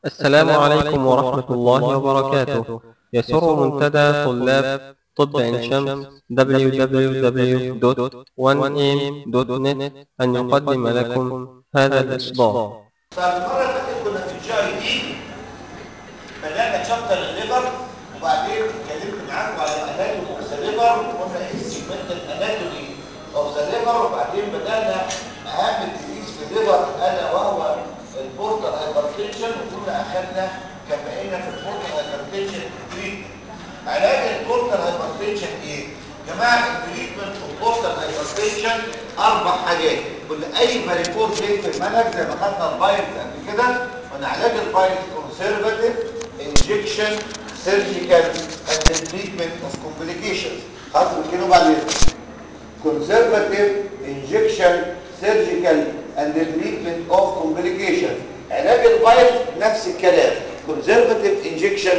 السلام عليكم ورحمة الله وبركاته يسر منتدى طلاب طب عين شمس www.1am.net أن يقدم لكم هذا الإصدار فالمره اللي فاتت كنا في الجي اي دي بدانا تشابتر الليفر وبعدين اتكلمت معاكم على الاناتومي اوف ذا ليفر وقلنا ايه السيجمنت الاناتومي اوف ذا ليفر وبعدين بدانا اهم ديزيز في الليفر الا وهو البورتال هايبرتنشن وكنا اخذنا كان بقينا في البورتال هايبرتنشن تريتمنت علاج البورتال هايبرتنشن ايه؟ يا جماعه التريتمنت في البورتال هايبرتنشن اربع حاجات كل اي ماريكور جاي في المنهج زي ما خدنا البايلز قبل كده قلنا علاج البايلز كونسرفاتيف انجكشن سيرجيكال اند تريتمنت اوف كومبليكيشنز خدوا كده بعدين conservative injection surgical and the treatment of complications علاج الفيروس نفس الكلام conservative injection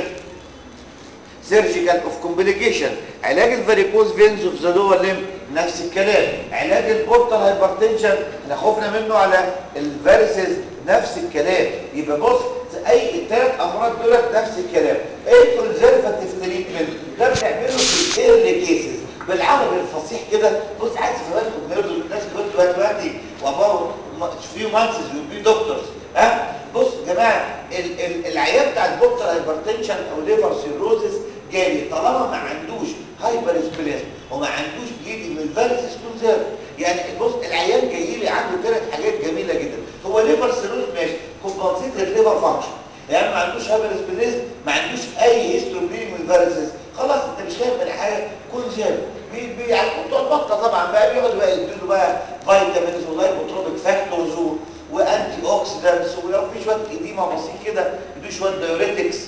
surgical of complication علاج الفاريكوز فينز اوف ذا لور ليم نفس الكلام علاج البورتال هايبرتنشن احنا خفنا منه على الفيروسز نفس الكلام يبقى بص اي الثلاث امراض دولت نفس الكلام ايه كونزرفاتيف تريتمنت ده بنعمله في الايرلي كيسز بالعربي الفصيح كده بص عايز افهمكم برضه الناس دلوقتي دلوقتي واباوت فيو مانثز يو بي دكتورز ها بص يا جماعه ال ال العيان بتاع البورتال هايبرتنشن او ليفر سيروزس جالي طالما ما عندوش هايبر اسبليزم وما عندوش بليدنج من الفيروسز كونزيرف يعني بص العيان جاي لي عنده ثلاث حاجات جميله جدا هو ليفر سيروز ماشي كومبنسيتد ليفر فانكشن يعني ما عندوش هايبر اسبليزم ما عندوش اي هيستوري بليدنج من الفيروسز خلاص انت مش فاهم من حاجه كونزيرف بي بي يعني بتوع البطه طبعا بقى بيقعدوا بقى يدوا بقى فيتامينز ولايبوتروبيك فاكتورز وانتي اوكسيدانتس ولو في شويه اديمه بسيط كده يدوا شويه دايوريتكس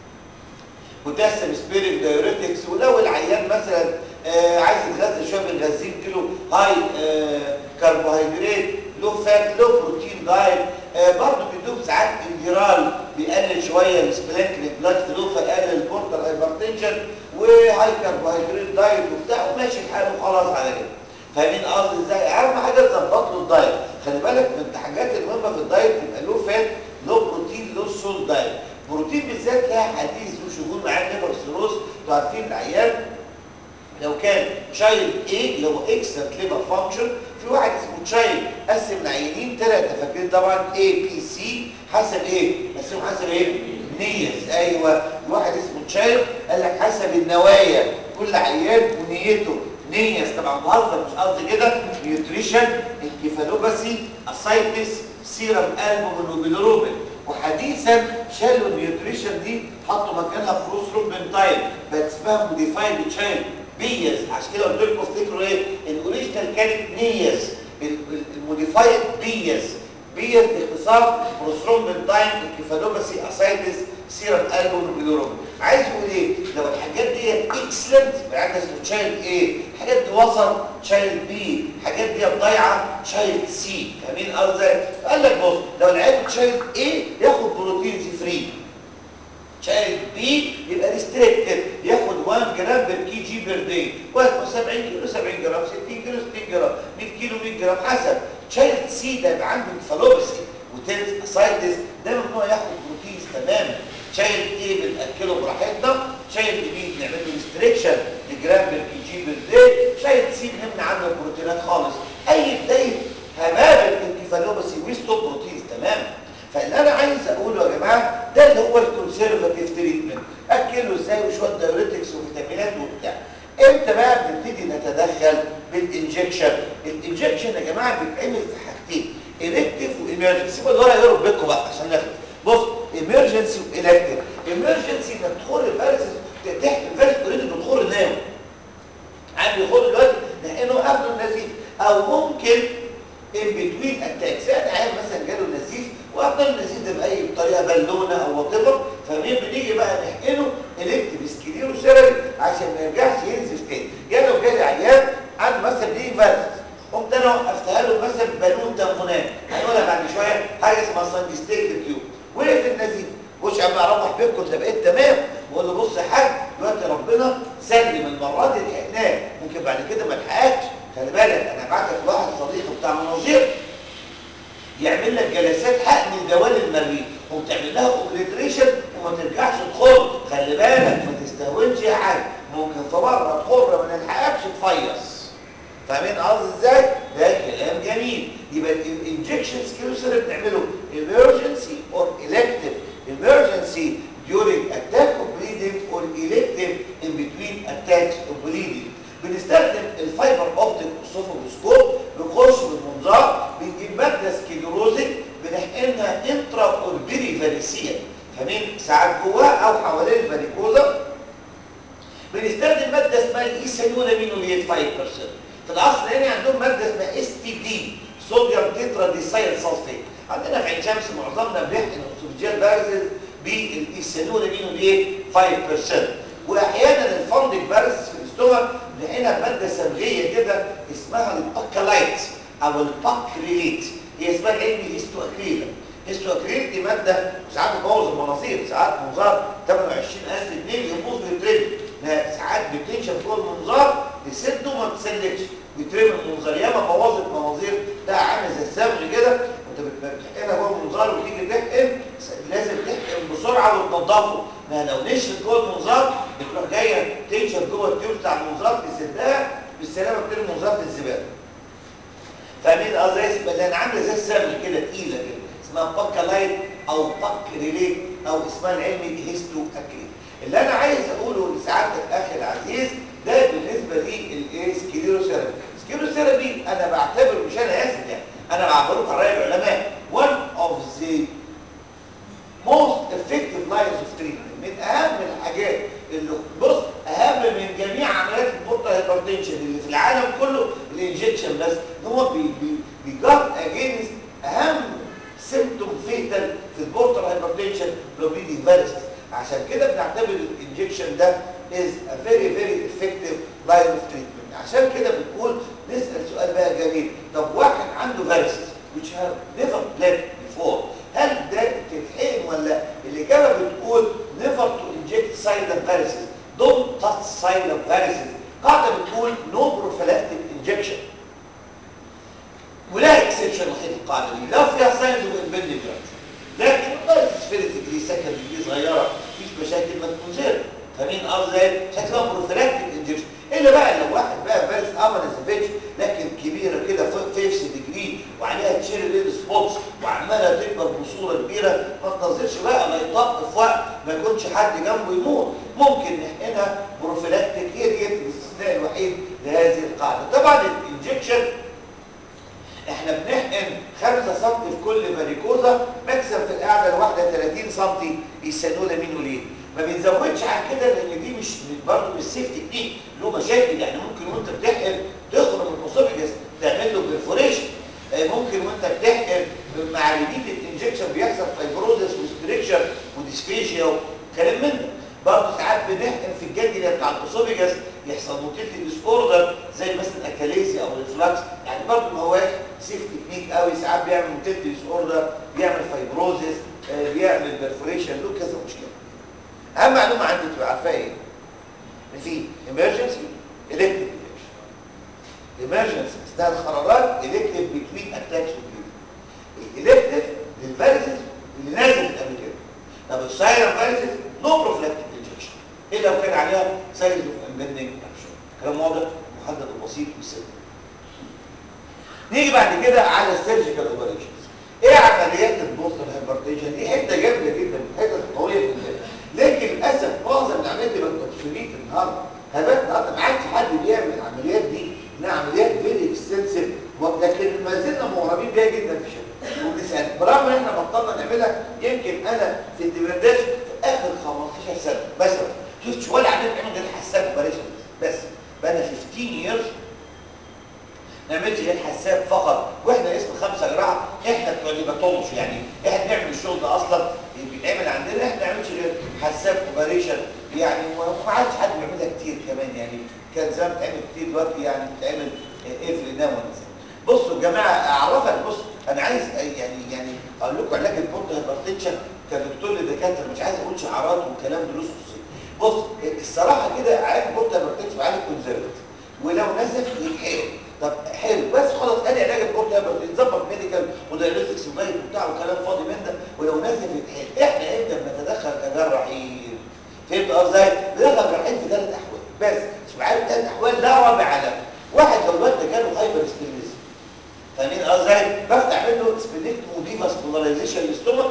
بوتاسيوم سبيريت دايوريتكس ولو العيان مثلا آه عايز يتغذى شويه بنغذيه كيلو هاي آه كربوهيدرات لو فات لو بروتين دايت آه برضه بيدوب ساعات انجرال بيقلل شويه السبلانكليك بلاد فلو فيقلل البورتال هايبرتنشن وهاي كربوهيدرات دايت وبتاع وماشي الحال وخلاص على كده فاهمين قصدي ازاي اهم حاجه تظبط له الدايت خلي بالك من الحاجات المهمه في الدايت يبقى لو فات لو بروتين لو سول دايت بروتين بالذات لها حديث له شغول معاه ليفر سيروز انتوا عارفين العيان لو كان تشايلد ايه اللي هو اكسنت ليفر فانكشن في واحد اسمه تشايلد قسم العيانين ثلاثه فاكرين طبعا اي بي سي حسب ايه قسمهم حسب ايه نيز ايوه واحد اسمه تشايلد قال لك حسب النوايا كل عيان ونيته نيز طبعا بهزر مش قصدي كده نيوتريشن انكيفالوباسي اسايتس سيرم البومين وحديثا شالوا النيوتريشن دي حطوا مكانها بروس روبنتاين بقت اسمها موديفايد تشايلد بيز عشان كده قلت لكم افتكروا ايه الاوريجينال كانت نيز الموديفايد بيز بيز باختصار بروثرومبنتاين انكيفالوباسي اسايتس سيرم البومين عايز يقول ايه لو الحاجات دي اكسلنت يبقى عندنا اسمه تشايلد ايه الحاجات دي وصل تشايلد بي الحاجات دي ضايعه تشايلد سي فاهمين قصدي قال لك بص لو العيال تشايلد ايه ياخد بروتينز فري تشايلد بي يبقى ريستريكتد ياخد 1 جرام بير كي جي بير داي وزنه 70 كيلو 70 جرام 60 كيلو 60 جرام 100 كيلو 100 جرام حسب تشايلد سي ده يبقى عنده انفالوبسي وتنس اسايتس ده ممنوع ياخد بروتينز تماما تشايلد ايه بناكله براحتنا تشايلد بي بنعمل له ريستريكشن لجرام بير كي جي بير داي تشايلد سي بنمنع عنه البروتينات خالص اي بدايه هباب الانكفالوباسي ويستو بروتينز تماما فاللي انا عايز اقوله يا جماعه ده اللي هو الكونسرفاتيف تريتمنت اكله ازاي وشويه دايوريتكس وفيتامينات وبتاع امتى بقى بنبتدي نتدخل بالانجكشن الانجكشن يا جماعه بيتعمل في حاجتين الكتيف وايمرجنسي سيبوا الورقه يقرب بينكم بقى عشان ناخد بص ايمرجنسي والكتيف ايمرجنسي انك تدخل الفيروس تحت الفيروس تريد انه تدخل نام عم يدخل دلوقتي نحقنه قبل النزيف او ممكن ان بتوين اتاكس يعني عيل مثلا جاله نزيف وافضل النزيف ده باي بطريقه بالونه او وات ايفر فمين بنيجي بقى نحقنه الكتيف سكليرو سيرري عشان ما يرجعش ينزف تاني يعني لو جالي عيان عنده مثلا دي فيروس قمت انا وقفتها له مثلا بالون تنفونات هنقولها بعد شويه حاجه اسمها سانجستيك تيوب وقف النزيف خش عم اروح بيتكم ده بقيت تمام بقول له بص يا حاج دلوقتي ربنا سلم المره دي لحقناه ممكن بعد كده ما تحققش خلي بالك انا هبعتك لواحد صديقي بتاع مناظير يعمل لك جلسات حقن الدوال المريء وبتعمل تعمل لها اوبليتريشن وما ترجعش تخر خلي بالك ما تستهونش يا حاج ممكن في مره تخر ما نلحقكش تفيص فاهمين قصدي ازاي ده كلام جميل يبقى الانجكشن سكيلوسر بنعمله emergency or elective emergency during attack of bleeding or elective in between attacks of bleeding بنستخدم الفايبر اوبتيك اسوفوجوسكوب بنخش بالمنظار بنجيب ماده سكليروزك بنحقنها انترا اور بيري فاليسيا فاهمين ساعات جواها او حوالين الفاليكوزا بنستخدم ماده اسمها الايثانولامينوليت 5% في الاصل هنا عندهم ماده اسمها اس تي دي صوديوم تترا ديسايل سلفيت عندنا في عين شمس معظمنا بنحقن الاوسوفيجيال بارزل بالايثانولامينوليت 5% واحيانا الفندق بارز في الاستومك لقينا ماده صبغيه كده اسمها الباكلايت او الباكريليت هي اسمها علمي هيستو اكريلا هيستو اكريل دي ماده ساعات بتبوظ المناظير ساعات منظار 28000 جنيه يبوظ ويترمي ساعات بتنشف جوه المنظار تسده وما تسلكش بيترمي المنظار ياما بوظت مناظير ده عامل زي الصبغ كده وانت بتحقنها جوه المنظار وتيجي تحقن لازم تحقن بسرعه وتنضفه ما لو نشفت جوه المنظار بتروح جايه تنشف جوه التيوب بتاع المنظار تسدها بالسلامه بترمي المنظار في الزباله فاهمين قصدي زي انا عامله زي الصبغ كده تقيله كده اسمها باكالايت او باك ريليت او اسمها العلمي هيستو اكريل اللي انا عايز اقوله لسعادتك اخي العزيز ده بالنسبه لي الايه سكليروثيرابي سكليروثيرابي انا بعتبره مش انا اسف يعني انا بعتبره قراء العلماء one of the most effective lines of treatment من اهم الحاجات اللي بص اهم من جميع عمليات البورتا هايبرتنشن اللي في العالم كله الانجكشن بس ان هو بي بي بيجارد اجينست اهم سيمتوم فيتال في البورتال هايبرتنشن لو بيدي فيرست عشان كده بنعتبر الانجكشن ده is a very very effective line of treatment عشان كده بنقول نسأل سؤال بقى جميل طب واحد عنده فيرست which have never bled before هل ده تتحقن ولا الإجابة بتقول never to inject silent varices don't touch silent varices قاعدة بتقول no prophylactic injection ولا اكسبشن وحيد القاعدة دي لا فيها ساينز وإنبندنج لكن فيرست فيرست دي سكند دي صغيرة مفيش مشاكل ما تكون زيرو فاهمين قصدي ازاي؟ شكلها بروفيلاكتيك انجكشن الا بقى لو واحد بقى فيرست امنسفيتش لكن كبيره كده فيفس ديجري وعليها تشيري ريد سبوتس وعماله تكبر بصوره كبيره ما تنظرش بقى لا يطق في وقت ما يكونش حد جنبه يموت ممكن نحقنها بروفيلاكتيك هي ديت الاستثناء الوحيد لهذه القاعده طبعا الانجكشن احنا بنحقن 5 سم في كل فاريكوزا ماكسيم في القاعده الواحده 30 سم يسالوه مين وليه ما بنزودش عن كده لان دي مش برضه مش سيف تكنيك له مشاكل يعني ممكن وانت بتحقن تخرج من الاسوفيجس تعمل له برفوريشن ممكن وانت بتحقن مع ريبيتد انجكشن بيحصل فايبروزس وستريكشن وديسفيجيا وكلام من ده برضه ساعات بنحقن في الجانجليا بتاع الاسوفيجس يحصل موتيلتي ديس اوردر زي مثلا اكاليزيا او الفلاكس يعني برضه ما هواش سيف تكنيك قوي ساعات بيعمل موتيلتي ديس اوردر بيعمل فايبروزس بيعمل برفوريشن له كذا مشكله اهم معلومه عندي تبقى عارفاها ايه ان في emergency elective emergency اثناء القرارات elective between attacks elective للفيروسز اللي نازل قبل كده طب السايلنت فيروسز نو بروفلاكتيك انجكشن الا لو كان عليها سايلنت اوف امبندنج اكشن كلام واضح محدد وبسيط وسهل نيجي بعد كده على السيرجيكال اوبريشنز ايه عمليات البوستر هايبرتنشن دي حته جامده جدا حته قويه جدا لكن للاسف معظم العمليات دي بقت اوبسوليت النهارده هبات النهارده ما عادش حد بيعمل العمليات دي انها عمليات فيري اكستنسيف لكن ما زلنا مغرمين بيها جدا في الشارع وبنسال برغم ان احنا بطلنا نعملها يمكن انا في الدبرداش في اخر 15 سنه مثلا شفتش ولا عمليه بتعمل غير حساب اوبريشن بس بقى 15 ييرز نعملش غير حساب فقط واحنا اسم خمسه جراحه احنا بتوع الهيباتولوجي يعني احنا بنعمل الشغل ده اصلا بيتعمل عندنا احنا ما بنعملش غير حساب اوبريشن يعني وما عادش حد بيعملها كتير كمان يعني كان زمان بتعمل كتير دلوقتي يعني بتعمل افري ناو بصوا يا جماعه اعرفك بص انا عايز يعني يعني اقول لكم علاج البورت هايبرتنشن كدكتور لدكاتره مش عايز اقول شعارات وكلام دروس خصوصيه بص الصراحه كده علاج البورت هايبرتنشن علاج كونزرفتيف ولو نزف يتحقن طب حلو بس خلاص ادي علاج البورت هايبر يتظبط ميديكال ودايلوستكس وجاي وبتاع وكلام فاضي من ده ولو نزل يتحل احنا امتى بنتدخل كجراحين فهمت قصدي ازاي؟ بندخل جراحين في ثلاث احوال بس مش عارف ثلاث احوال لا رابع علامه واحد لو الواد ده جاله هايبر سبيليزم فاهمين ازاي؟ بفتح منه سبليكتوم دي فاسكولاريزيشن للستومك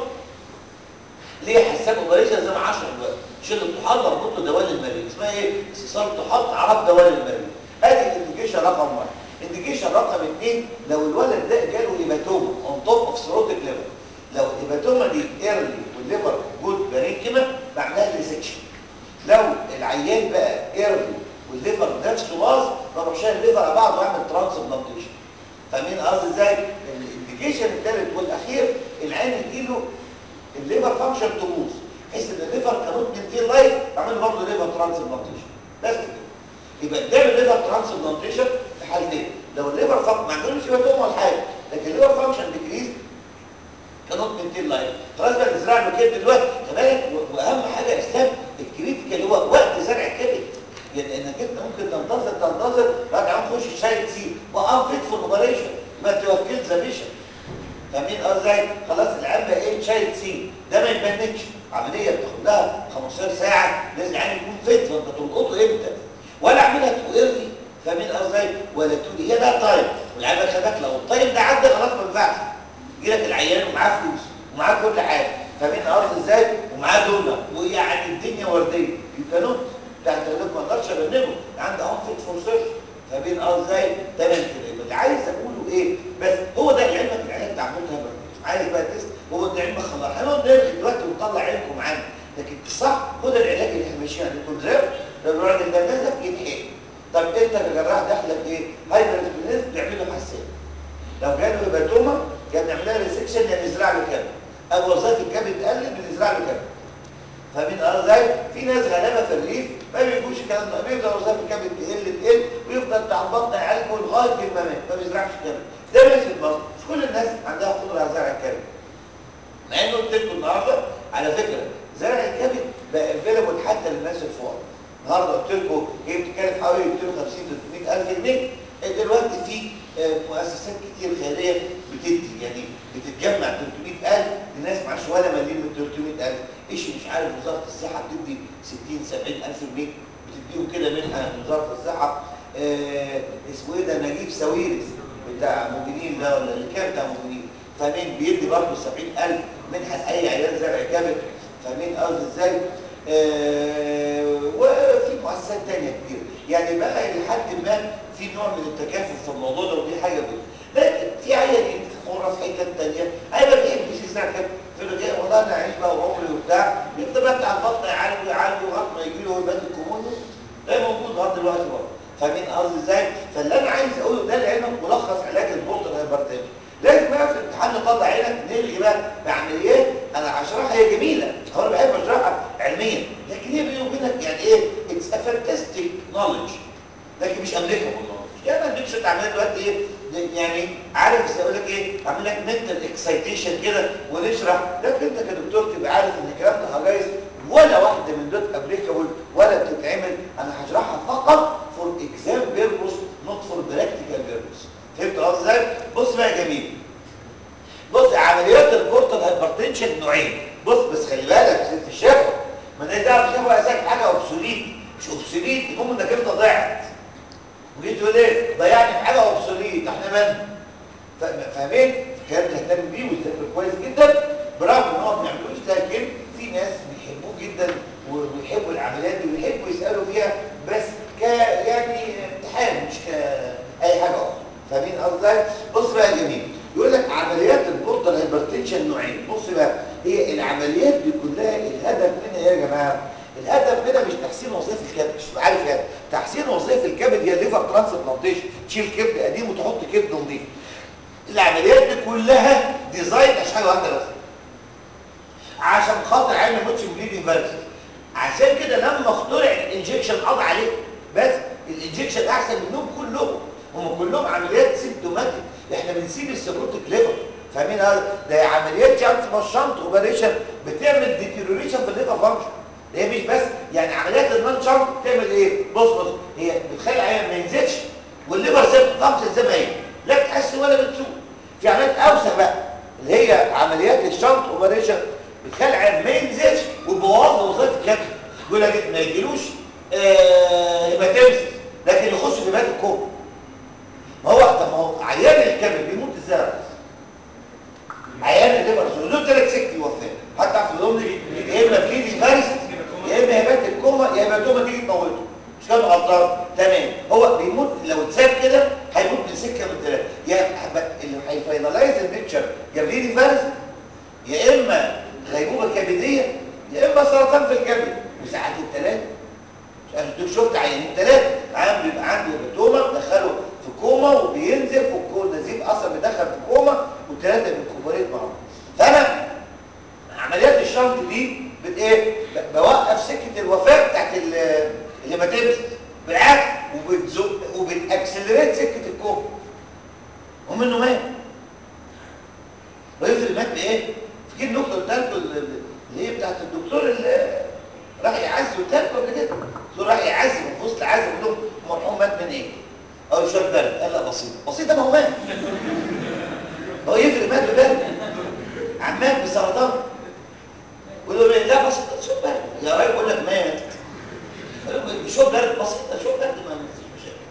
ليه حساب اوبريشن زي ما 10 دلوقتي شيل الطحال واربط له دوال المريء اسمها ايه؟ استئصال طحال عرب دوال المريء ادي الانديكيشن رقم واحد انديكيشن رقم اثنين لو الولد ده جاله هيباتوما اون توب اوف سيروتيك ليفر لو الهيباتوما دي ايرلي والليفر جود بارينكيما بعملها ريسكشن لو العيان بقى ايرلي والليفر نفسه باظ بروح شايل الليفر على بعض واعمل ترانسبلانتيشن فاهمين قصدي ازاي؟ الانديكيشن الثالث والاخير العين يجيله الليفر فانكشن تبوظ بحيث ان الليفر كانوت من دي لايف اعمل برضه ليفر ترانسبلانتيشن بس كده يبقى تعمل ليفر ترانسبلانتيشن في حالتين لو الليفر فانكشن ما عندهمش هيباتوما ولا حاجه لكن الليفر فانكشن ديكريز كانوت من دي لايف خلاص بقى نزرع له كده دلوقتي كمان واهم حاجه يا اسلام الكريتيكال اللي هو وقت زرع الكبد يعني انك انت ممكن تنتظر تنتظر بعد عم تخش الشاي تسيب وقام فيت فور اوبريشن ما توكلت ذا بيشن فاهمين ازاي خلاص العيان بقى ايه شايل سين ده ما يبانكش عمليه بتاخد لها 15 ساعه لازم العيان يكون فيت فانت تلقطه امتى ولا اعملها تقرني فاهمين ازاي ولا تقولي هي ده تايم والعيان بقى خلي بالك لو التايم ده عدى خلاص ما ينفعش يجي لك العيان ومعاه فلوس ومعاه كل حاجه فاهمين قصدي ازاي ومعاه دولار ويعني الدنيا ورديه يمكنوت تحت ما اقدرش ابنبه عندي اهو فيت فور سيرش فاهمين قصدي ازاي تمام كده يبقى اللي عايز اقوله ايه بس هو ده علمك العلاج بتاع مولتها عايز بقى تست هو ده علمك خلاص هنقعد نرغي دلوقتي ونطلع عينكم معانا لكن الصح هو ده العلاج اللي احنا ماشيين عليه كونزيرف لو الراجل ده نزف يتحقن طب انت كجراح داخلك ايه هايبر سبلينيز بتعمله حساسيه لو جاله هيباتوما كان نعمل لها ريسكشن يعني نزرع له كبد او وظائف الكبد تقلل بنزرع له كبد فاهمين ازاي في ناس غلابه في الريف ما بيجوش الكلام ده بيفضل وظائف الكبد تقل تقل ويفضل بتاع البطن يعالجه لغايه الممات ما بيزرعش كبد ده بس في البطن مش كل الناس عندها قدره على زرع الكبد مع انه قلت لكم النهارده على فكره زرع الكبد بقى افيلبل حتى للناس الفقراء النهارده قلت لكم هي بتتكلف حوالي 250 300000 جنيه دلوقتي في مؤسسات كتير خيريه بتدي يعني بتتجمع 300000 لناس معاش ولا مليون من 300000 ايش مش عارف وزاره الصحه بتدي 60 70000 جنيه بتديهم كده منحه من وزاره الصحه آه اسمه ايه ده نجيب ساويرس بتاع موجودين ده ولا اللي كان بتاع موجودين فمين بيدي برضه 70000 منحه لاي عيال زرع كبد فاهمين قصدي ازاي؟ آه وفي مؤسسات تانية كتير يعني بقى لحد ما في نوع من التكافل في الموضوع ده ودي حاجه بيه. لكن في عيال في قرى في حته تانية انا ما بيحبش يزرع كبد في الرجاء والله انا عايش بقى وعمري وبتاع يفضل بقى بتاع البطن يعالج ويعالج لغايه ما يجي له هربات الكومون ده موجود لغايه دلوقتي برضه فاهمين قصدي ازاي؟ فاللي انا عايز اقوله ده لعلمك ملخص علاج البورتال هايبرتنشن لازم بقى في الامتحان نطلع عينك نلغي بقى بعمليات انا هشرحها هي جميله هو انا بحب اشرحها علميا لكن هي بيني وبينك يعني ايه اتس ا فانتستيك نولج لكن مش امريكا والله يعني ما اديكش عمليه دلوقتي ايه يعني عارف زي اقول لك ايه اعمل لك منتال اكسايتيشن كده ونشرح لكن انت كدكتور تبقى عارف ان الكلام ده هجايز ولا واحده من دول ابليكابل ولا بتتعمل انا هشرحها فقط فور اكزام بيربوس نوت فور براكتيكال بيربوس فهمت قصدي ازاي؟ بص بقى يا جميل بص عمليات البورتال هايبرتنشن نوعين بص بس خلي بالك ست الشفا ما ده ده الشفا اساسا حاجه اوبسوليت مش اوبسوليت المهم انك انت ضيعت وجيت تقول ايه ضيعني في حاجه اوبسوليت احنا من فاهمين الكلام ده اهتم بيه ويذاكر كويس جدا برغم ان هو ما بيعملوش لكن في ناس بيحبوه جدا وبيحبوا العمليات دي وبيحبوا يسالوا فيها بس ك يعني امتحان مش كاي حاجه اخرى فاهمين قصدي بص بقى يا جميل يقول لك عمليات البورتال هايبرتنشن نوعين بص بقى هي العمليات دي كلها الهدف منها يا جماعه الهدف منها مش تحسين وظيفه الكبد مش عارف يعني تحسين وظيفه الكبد هي ليفر ترانسبلانتيشن تشيل كبد قديم وتحط كبد نظيف العمليات دي كلها ديزاين عشان حاجه واحده بس عشان خاطر عين ما يموتش من بليدنج فيروس عشان كده لما اخترع الانجكشن قضى عليه بس الانجكشن احسن منهم كلهم هم كلهم عمليات سيمتوماتيك احنا بنسيب السيروتيك ليفر فاهمين ده عمليات شانت مشانت اوبريشن بتعمل ديتيريوريشن في الليفر فانكشن هي مش بس يعني عمليات النون شانت بتعمل ايه بص بص هي بتخلي العيان ما ينزلش والليفر سيل فانكشن زي ما هي لا تحس ولا بتسوق في عمليات اوسع بقى اللي هي عمليات الشنط اوبريشن بتخلي عيان ما ينزلش ويبوظ له وظيفه الكبد يقول لك ما يجيلوش آه هيباتيمسس لكن يخش في هيبات الكوم ما هو طب ما هو عيان الكبد بيموت ازاي يا ريس؟ عيان الليفر له ثلاث سكت يوفاه حتى في اليوم يا اما بليدنج فارس يا اما هيبات الكوما يا هيباتوما تيجي تموته مش كده غلطان تمام هو بيموت لو اتساب كده هيموت من سكه من ثلاثه يا اللي هيفاينلايز البيكتشر يا بليدنج فارس يا اما غيبوبه كبديه يا اما سرطان في الكبد وساعات الثلاثه انت شفت عيانين ثلاثه عام بيبقى عنده هيباتوما دخله في كوما وبينزل في الكوما نزيف اصلا بيدخل في كوما والثلاثه بيكوبريت مع بعض فانا عمليات الشنط دي بت ايه بوقف سكه الوفاه بتاعت الهيماتيمس بالعكس وبتزق وبتاكسلريت سكه الكوما ومنه مات ويفرق مات بايه؟ في النقطه قلت لكم اللي هي بتاعت الدكتور اللي راح يعزي قلت لكم قبل كده الدكتور راح يعزي من وسط العزي بيقول لهم المرحوم مات من ايه؟ او شويه برد قال لا بسيط بسيط ما هو مات هو يفرق مات ببرد عم مات بسرطان يقول له لا بسيط شو برد يا راجل يقول لك مات شو برد بسيطه شو برد ما فيش مشاكل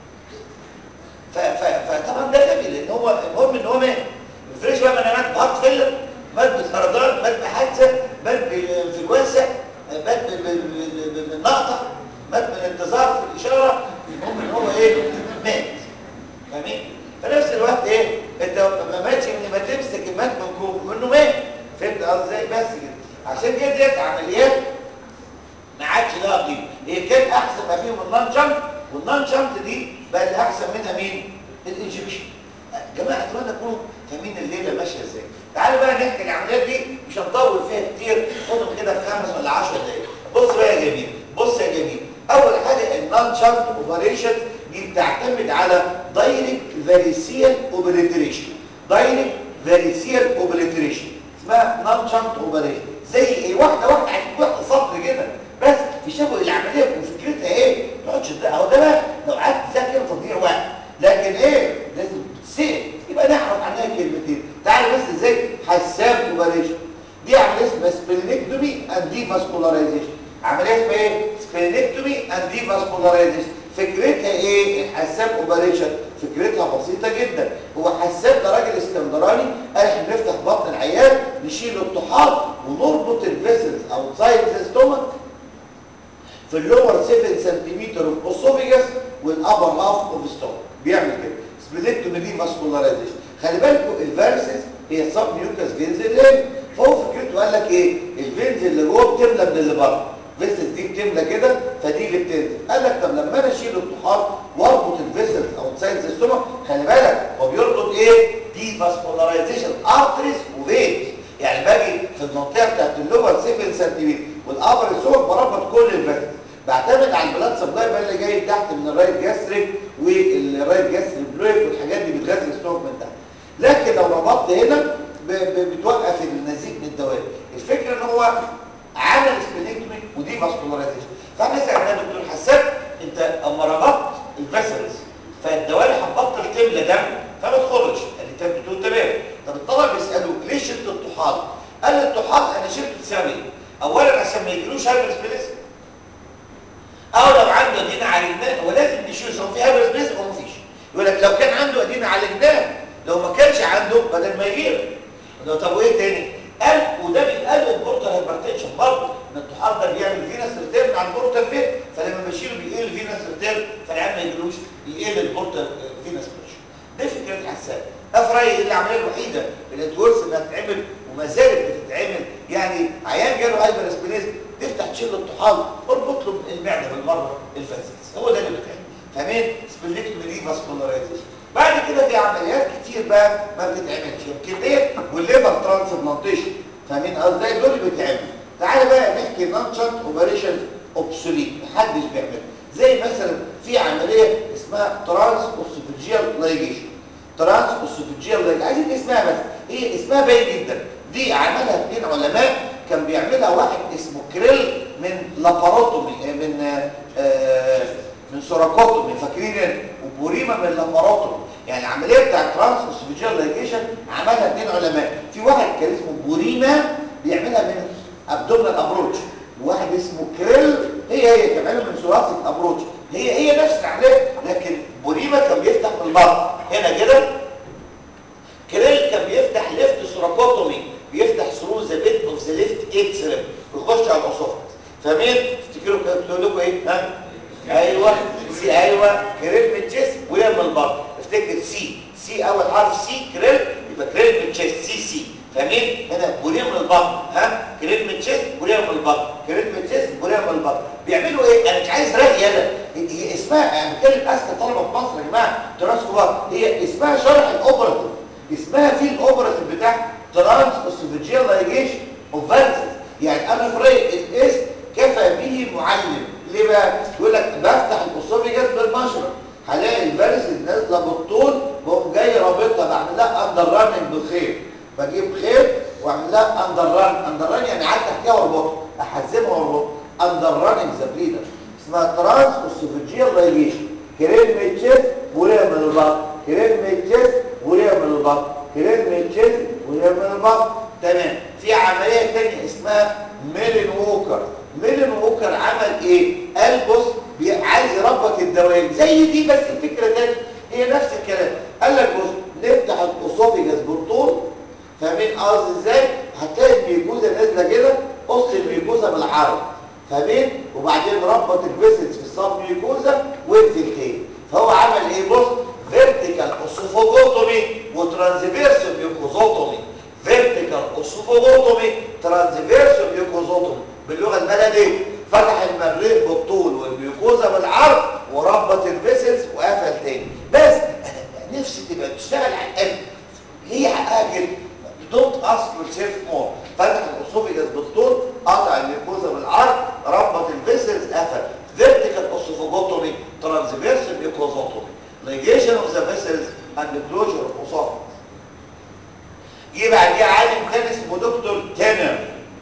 فطبعا ده جميل لان هو المهم ان هو مات ما يفرقش بقى انا مات بهارت فيلر مات بسرطان مات بحادثه مات بانفلونزا مات بالنقطه مات من انتظار في الاشاره المهم ان هو ايه مات فاهمين في نفس الوقت ايه انت ما ماتش من ما تمسك مات من كوم منه مات فهمت قصدي ازاي بس كده عشان كده ديت عمليات ما عادش لها قيمه هي كانت احسن ما فيهم النان جامب والنان جامب دي بقى اللي احسن منها مين الانجكشن جماعه اتمنى تكونوا فاهمين الليله ماشيه ازاي تعالوا بقى نحكي العمليات دي مش هنطول فيها كتير خدهم كده في خمس ولا 10 دقايق بص بقى يا جميل بص يا جميل اول حاجه النان شانت اوبريشن دي بتعتمد على دايركت فاريسيال اوبريتريشن دايركت فاريسيال اوبريتريشن اسمها نان شانت اوبريشن زي ايه واحده واحده عشان واحده سطر كده بس تشابه العمليه وفكرتها ايه ما تقعدش اهو ده بقى لو قعدت تذاكر تضيع وقت لكن ايه لازم تسير يبقى نعرف عنها كلمتين تعالوا بس ازاي حساب اوبريشن دي عمليه اسمها سبلينكتومي اند دي فاسكولارايزيشن عمليه اسمها ايه سبلينكتومي اند دي فاسكولارايزيشن فكرتها ايه الحساب اوبريشن فكرتها بسيطه جدا هو حساب ده راجل اسكندراني قال احنا بنفتح بطن العيان نشيل الطحال ونربط الفيسلز او سايد ستومك في اللور 7 سنتيمتر اوف اسوفيجاس والابر هاف اوف ستومك بيعمل كده سبلينكتومي دي فاسكولارايزيشن خلي بالكم الفيرسز هي سب ميوكاس فينز اللي فهو فكرته قال لك ايه الفينز اللي جوه بتملى من اللي بره فيسلز دي بتملى كده فدي اللي بتنزل قال لك طب لما انا اشيل الطحال واربط الفيسلز او ساينز ستومك خلي بالك هو بيربط ايه دي فاسكولارايزيشن ارتريز وفينز يعني باجي في المنطقه بتاعت اللور 7 سنتيمتر والابر ستومك بربط كل الفيسلز بعتمد على البلاد سبلاي بقى اللي جاي تحت من الرايت جاستريك والرايت جاستريك بلويك والحاجات دي بتغذي الستومك من تحت لكن لو ربطت هنا بتوقف النزيف من الدوائر الفكره ان هو عمل سبلينكتومي ودي فاسكولارايزيشن فاحنا سالنا دكتور حسان انت اما ربطت الفاسلز فالدوالي هتبطل تملى دم فما تخرجش قال لي بتقول تمام طب الطلب بيسالوه ليه شلت الطحال قال لي الطحال انا شلته لسبب اولا عشان ما يجيلوش هايبرسبليزم او لو عنده ادينا عالجناه هو لازم نشوف هو في هايبرسبليزم او مفيش يقول لك لو كان عنده ادينا عالجناه لو ما كانش عنده بدل ما يجيله طب وايه تاني قال وده بيقلل البورتال هايبرتنشن برضه ان الطحال ده بيعمل فينس ريتيرن على البورتال فين فلما بشيله بيقل فينس ريتيرن فالعيان ما يجيلوش يقل البورتال فينس بريشر دي فكره حسان ده في رايي العمليه الوحيده اللي تورث انها تتعمل وما زالت بتتعمل يعني عيان جاله هايبر اسبليزم تفتح تشيل الطحال اربط له المعده بالمره الفاسيلز هو ده اللي بيتعمل فاهمين سبليكتومي دي فاسكولارايزيشن بعد كده في عمليات كتير بقى ما بتتعملش يمكن ديت والليفر ترانسبلانتيشن فاهمين ازاي دول اللي بيتعملوا تعالى بقى نحكي نانشنت اوبريشن اوبسوليت محدش بيعملها زي مثلا في عمليه اسمها ترانس اوسوفيجيال لايجيشن ترانس اوسوفيجيال لايجيشن عايزين اسمها بس هي اسمها باين جدا دي عملها اثنين علماء كان بيعملها واحد اسمه كريل من لاباروتومي من آه من سوراكوتومي فاكرين وبوريما من اللاباراتوري يعني العمليه بتاع الترانس اوسوفيجيال لايجيشن عملها اثنين علماء في واحد كان اسمه بوريما بيعملها من ابدومينال ابروتش وواحد اسمه كريل هي هي كان بيعملها من ثوراسيك ابروتش هي هي نفس العمليه لكن بوريما كان بيفتح من البطن هنا كده كريل كان بيفتح ليفت سوراكوتومي بيفتح ثرو ذا بيت اوف ذا ليفت اكسلم ويخش على الاسوفجس فاهمين تفتكروا كده بتقول لكم ايه ها ايوه سي ايوه كريل من الجسم ويعمل البطن افتكر سي سي اول حرف سي كريل يبقى كريل من الجسم سي سي فاهمين هنا بوليه من البطن ها كريل من الجسم بوليه من البطن كريل من الجسم بوليه من البطن بيعملوا ايه انا مش عايز رأي انا هي اسمها انا بتكلم اذكى طلبه في مصر يا جماعه تراس كبار هي اسمها شرح الاوبراتيف اسمها في الاوبراتيف بتاع ترانس اوسوفيجيال لايجيشن اوف فالسز يعني انا في رايي الاسم كفى به معلم ليه بقى يقول لك بفتح الاوسوفيجاس بالمشرط هلاقي الفالسز نازله بالطول بقوم جاي رابطها بعمل لها اندر راننج بالخير بجيب خير واعمل لها اندر ران اندر ران يعني قعدت احكيها واربطها احزمها واربطها اندر راننج ذا بريدر اسمها ترانس اوسوفيجيال لايجيشن كريم ميتشيس وليه من البطن كريم ميتشيس وليه من البطن كريم ميتشيس وليه من البطن تمام في عمليه ثانيه اسمها ميلين ووكر ميلين ووكر عمل ايه قال بص عايز يربط الدوائر زي دي بس الفكره تاني هي نفس الكلام قال لك بص نفتح الاسوفيجاس بالطول فاهمين قصدي ازاي هتلاقي الميجوزه نازله كده قص الميجوزه بالعرض فاهمين وبعدين ربط الفيسلز في الصاب ميجوزه واقفل تاني فهو عمل ايه بص فيرتيكال اسوفوجوتومي وترانزفيرس ميوكوزوتومي فيرتيكال اسوفوجوتومي ترانزفيرس ميوكوزوتومي باللغه البلديه فتح المريء بالطول والميوكوزا بالعرض وربط الفيسلز وقفل تاني بس انا نفسي تبقى تشتغل على القلب هي حقها كده دونت اسك يور سيلف مور فتح الاسوفيجاس بالطول قطع الميوكوزا بالعرض ربط الفيسلز قفل فيرتيكال اسوفوجوتومي ترانسفيرس ميوكوزوتومي ligation of the vessels and the closure of esophagus جه بعديه عالم تاني اسمه دكتور تانر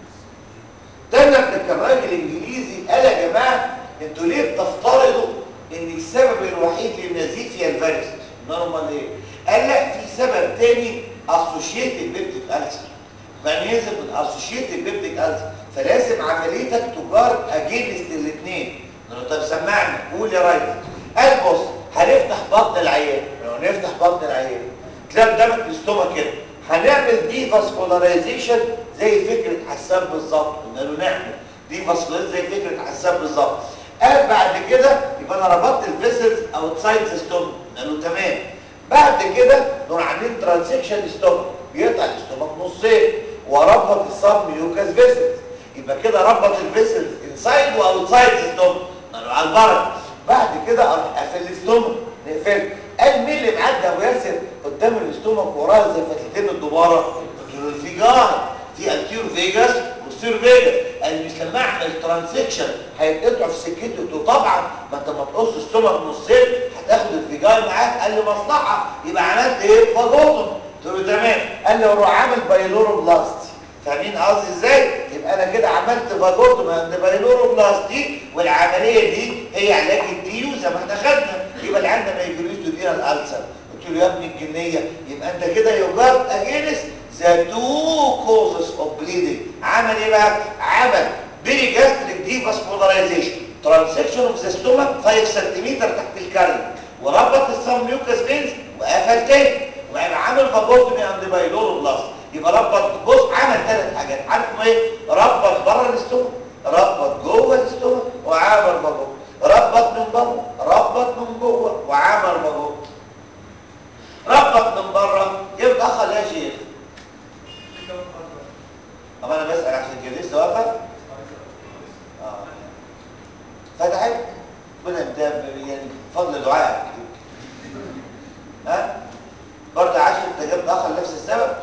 تانر ده كان راجل انجليزي قال يا جماعه انتوا ليه بتفترضوا ان السبب الوحيد للنزيف هي الفيروس نورمال ايه قال لا في سبب تاني اسوشيتد بيبتيك ألسر ميكانيزم من اسوشيتد بيبتيك ألسر فلازم عمليتك تجار اجينست الاثنين طب سمعنا قول يا ريس قال بص هنفتح بطن العيان لو نفتح بطن العيان تلاقي قدامك الاستوما كده هنعمل دي فاسكولاريزيشن زي فكره حساب بالظبط قلنا له نعمل دي فاسكولاريزيشن زي فكره حساب بالظبط قال بعد كده يبقى انا ربطت الفيسلز اوتسايد ستوما قلنا له تمام بعد كده نروح عاملين ترانزكشن ستوما بيقطع الاستومك نصين وربط الصاب ميوكاس فيسلز يبقى كده ربط الفيسلز انسايد واوتسايد ستوما قلنا له على البركه بعد كده اروح قافل الاستومك نقفل قال مين اللي معدي ابو ياسر قدام الاستومك وراه زي فتلتين الدباره قلت له الفيجار في انتيرو فيجاس وستيرو فيجاس قال مش لما اعمل ترانزكشن هيتقطعوا في سكته قلت له طبعا ما انت ما تقص الاستومك نصين هتاخد الفيجار معاك قال لي مصلحه يبقى عملت ايه فاجوتم قلت له تمام قال لي اروح عامل بايلورو بلاست فاهمين قصدي ازاي يبقى انا كده عملت فاجوتم عند بايلورو بلاستي والعمليه دي هي علاج الديو زي ما احنا خدنا يبقى اللي عندنا ما يجريش تدينا الالسر قلت له يا ابني الجنيه يبقى انت كده يوجد اجينس ذا تو كوزز اوف بليدنج عمل ايه بقى عمل بيري جاستريك دي فاسكولارايزيشن ترانسكشن اوف ذا ستومك 5 سم تحت الكارن وربط السم ميوكاس فينز وقفل تاني وبقى عامل فاجوتومي عند بايلورو بلاست يبقى ربط بص عمل ثلاث حاجات عارف ايه ربط بره الاستومك ربط جوه الاستومك وعمل فاجوت ربط من بره ربط من جوه وعمل فاجوت ربط من بره جيب دخل يا شيخ طب انا بسال عشان كده لسه واقفه اه فتحت ربنا يمتاب يعني بفضل دعائك ها برضه عاشر انت جبت اخر نفس السبب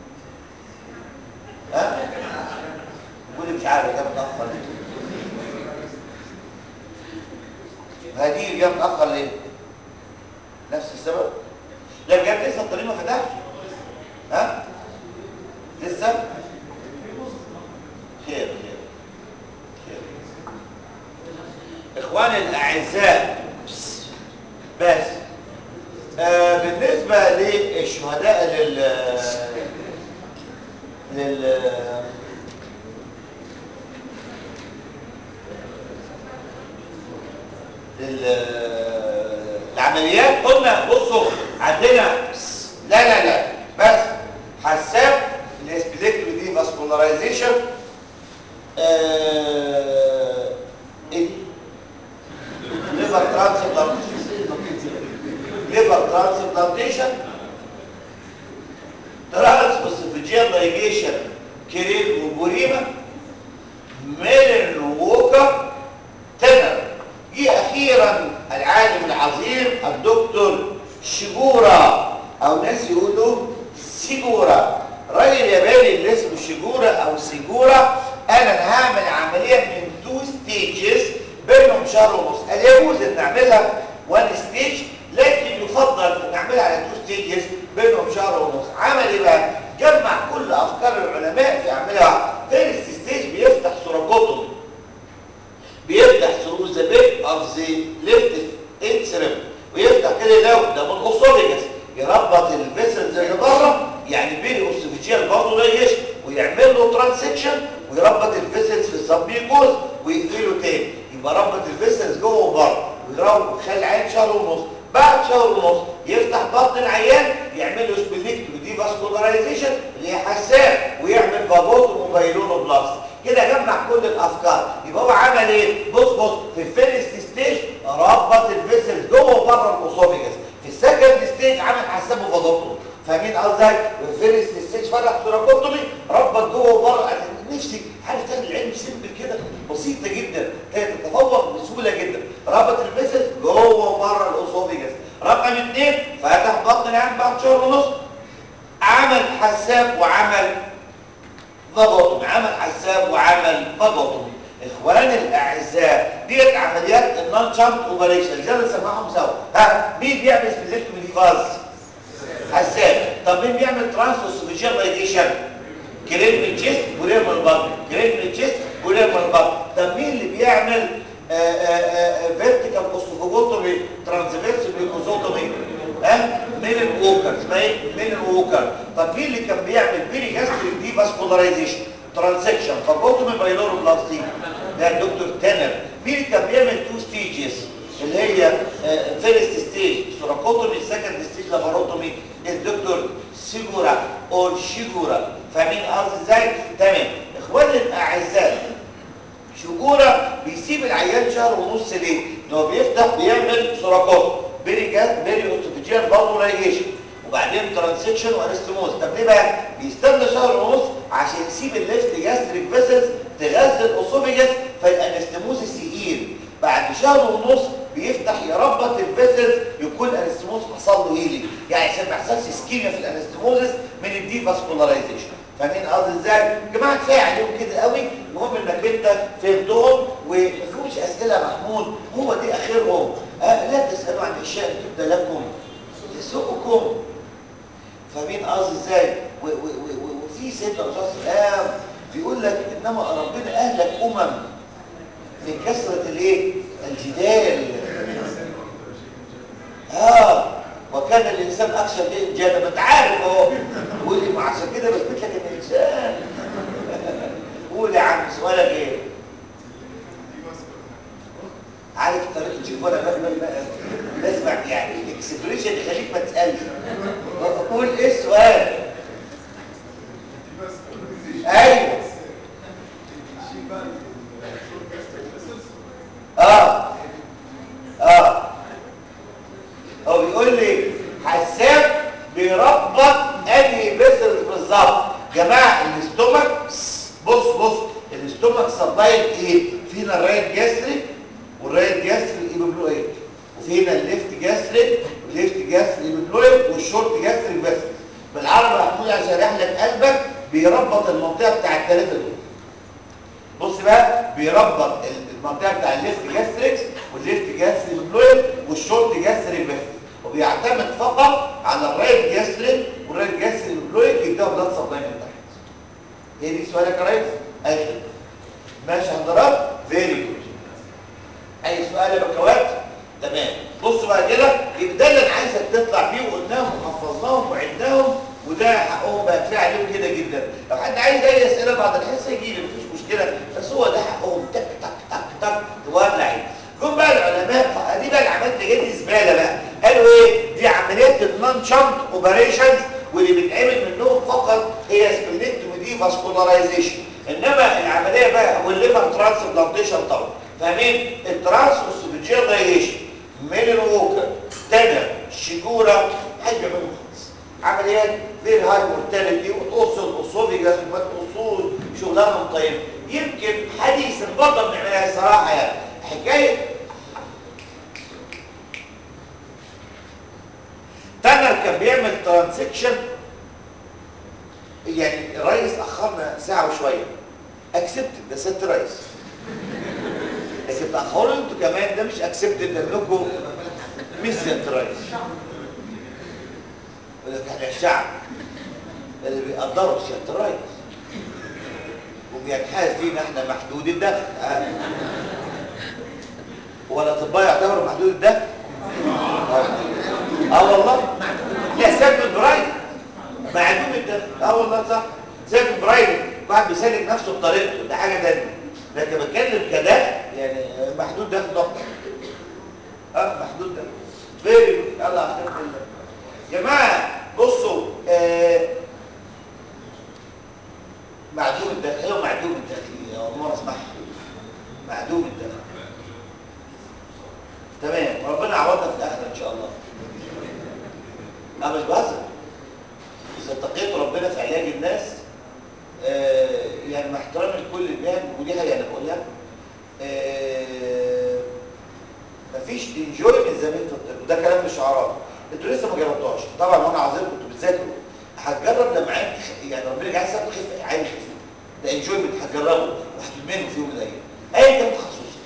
ها قولي مش عارف جاب متاخر ليه هدي جاب متاخر ليه نفس السبب لا بجد لسه الطريق ما فتحش ها لسه خير خير خير اخواني الاعزاء بس آه بالنسبة للشهداء لل لل لل- العمليات قلنا بصوا عندنا لا لا لا بس حساب الاسبليكتو دي فاسكولارايزيشن ليفر ترانسبلانتيشن ليفر ترانسبلانتيشن ترانسبوسيفيجيال لايجيشن كيرين وبوريما ميلن ووكر تنر جه اخيرا العالم العظيم الدكتور شيجورا او ناس يقولوا سيجورا راجل ياباني اللي اسمه شيجورا او سيجورا قال انا هعمل عمليه من تو ستيجز بينهم شهر ونص قال يجوز ان نعملها وان ستيج لكن يفضل ان نعملها على تو ستيجز بينهم شهر ونص عمل ايه بقى جمع كل افكار العلماء في عملها فيرست ستيج بيفتح سوراكوتومي بيفتح ثرو ذا بيك اوف ذا ليفت انسرم ويفتح كده لو ده من اوسوفيجاس يربط الفيسلز اللي بره يعني بيري اوسوفيجيال برضه ليش ويعمل له ترانسكشن ويربط الفيسلز في السبميكوز ويقفله تاني يبقى ربط الفيسلز جوه وبره ويروح يخلي العين شهر ونص بعد شهر ونص يفتح بطن العيان يعمل له سبليكتومي دي فاسكولارايزيشن اللي هي حساس ويعمل فاجوت وموبايلونو بلاست كده جمع كل الافكار يبقى هو عمل ايه بص بص في الفيرست ستيج ربط الفيسلز جوه وبره الاوسوفيجاس في السكند ستيج عمل حسابه فاجوتومي فاهمين قصدي في الفيرست ستيج فتح سوراكوتومي ربط جوه وبره نفسي عارف تعمل العلم سيمبل كده بسيطه جدا هي تتفوق بسهوله جدا ربط الفيسلز جوه وبره الاوسوفيجاس رقم اثنين فتح بطن العين بعد شهر ونص عمل حساب وعمل فابوتومي عمل حساب وعمل فابوتومي اخواني الاعزاء ديت عمليات النون شامت اوبريشن زي ما نسمعهم سوا ها مين بيعمل سبليكتومي دي فاز حساب طب مين بيعمل ترانسوسوفيجيال لايجيشن كريم من الجسم وريم من البطن كريم من الجسم وريم من البطن طب مين اللي بيعمل فيرتيكال اوستوفوجوتومي ترانسفيرس بيكوزوتومي ها مين الووكر اسمها ايه مين الووكر طب مين اللي كان بيعمل بيري جاستريك دي فاسكولارايزيشن ترانسكشن فاجوتومي بايلورو بلاستيك ده الدكتور تانر مين اللي كان بيعمل تو ستيجز اللي هي فيرست ستيج سوراكوتومي سكند ستيج لاباروتومي الدكتور سيجورا او شيجورا فاهمين قصدي ازاي تمام اخواني الاعزاء شجورة بيسيب العيان شهر ونص ليه؟ ان هو بيفتح بيعمل سوراكوت بيري جاز بيري اوستوفيجيال فالفولايزيشن وبعدين ترانسكشن وانستموز طب ليه بقى؟ بيستنى شهر ونص عشان يسيب الليفت جاستريك فيسلز تغذي الاوسوفيجاس فالانستموز يقيل بعد شهر ونص بيفتح يربط الفيسلز يكون الانستموز حصل له هيلينج يعني عشان ما يحصلش اسكيميا في الانستموزس من الدي فاسكولارايزيشن فاهمين قصدي ازاي؟ يا جماعه كفايه عليهم كده قوي المهم انك انت فهمتهم ومفيهوش اسئله محمود هو دي اخرهم آه لا تسالوا عن اشياء تبدا لكم تسوقكم فاهمين قصدي ازاي؟ و- و- و- و- وفي سيدنا الرسول صلى الله عليه وسلم بيقول لك انما ربنا اهلك امم من كثره الايه؟ الجدال اه وكان الانسان اكثر ايه جدلا ما انت عارف اهو قول لي ما عشان كده بثبت لك ان الانسان قول يا عم سؤالك ايه عارف طريقه تشوف ولا لا لا لا لازم يعني الاكسبريشن يخليك ما تسالش قول ايه السؤال ايوه اه اه هو بيقول لي حساب بيربط انهي فيسلز بالظبط جماعه الاستومك بص بص الاستومك سبلايد ايه فينا الرايت جاستريك والرايت جاستريك ايبوبلويد وفينا الليفت جاستريك والليفت جاستريك ايبوبلويد والشورت جاستريك بس بالعربي محمود عشان اشرح لك قلبك بيربط المنطقه بتاع الثلاثه دول بص بقى بيربط المنطقه بتاع الليفت جاستريكس والليفت جاستريك بلويد والشورت جاستريك بس وبيعتمد فقط على الرايت جاستريك والرايت جاستريك بلويد يديها بلاد سبلاي من تحت ايه دي سؤالك يا ريس ايوه ماشي حضرتك فيري جود اي سؤال يا بكوات تمام بص بقى كده يبقى ده اللي انا عايزك تطلع بيه هتلاقي عليهم كده جدا لو حد عايز اي اسئله بعد الحصه يجي لي مفيش مشكله بس هو ده حقهم تك تك تك تك تولع جم بقى العلماء دي بقى العمليات اللي جت زباله بقى قالوا ايه دي عمليات النون شانت اوبريشنز واللي بيتعمل منهم فقط هي سبلينكتومي دي فاسكولارايزيشن انما العمليه بقى والليفر ترانسبلانتيشن طبعا فاهمين الترانس اوسوفيجيال دايليشن ميلين ووكر تانا شيجورا حاجه بيعملوا خالص عمليات فير هاي مورتاليتي وتقص الاسوفيجاس وما تقصوش شغلانه طيبه يمكن حديثا برضه بنعملها الصراحه يعني حكايه تانر كان بيعمل ترانزكشن يعني الرئيس اخرنا ساعه وشويه اكسبتد ده ست رئيس لكن تاخروا انتوا كمان ده مش اكسبتد لانكم مش ست رئيس يقول لك احنا الشعب اللي بيقدروا سياده الرئيس وبينحاز لينا احنا محدود الدخل اه, هو الاطباء يعتبروا محدود الدخل اه والله لا سيلف برايد معدوم الدخل اه والله صح سيلف برايد واحد بيسلك نفسه بطريقته ده حاجه ثانيه لكن بتكلم كدخل يعني محدود دخل ضغط اه محدود دخل فيري يلا عشان الله جماعه بصوا آه معدوم الدخل ايوه معدوم الدخل يا عمر اسمعها معدوم الدخل تمام ربنا يعوضنا في الاخره ان شاء الله انا مش بهزر اذا اتقيت ربنا في علاج الناس آه يعني مع احترامي لكل المهن ودي حاجه انا بقولها آه مفيش انجويمنت زي ما انت بتقول وده كلام مش شعارات انتوا لسه ما جربتوهاش طبعا وانا عايزكم انتوا بتذاكروا هتجرب لما عين يعني ربنا يجعل سبب خف عين خف ده انجويمنت هتجربه وهتدمنه في يوم من الايام ايا كان تخصصك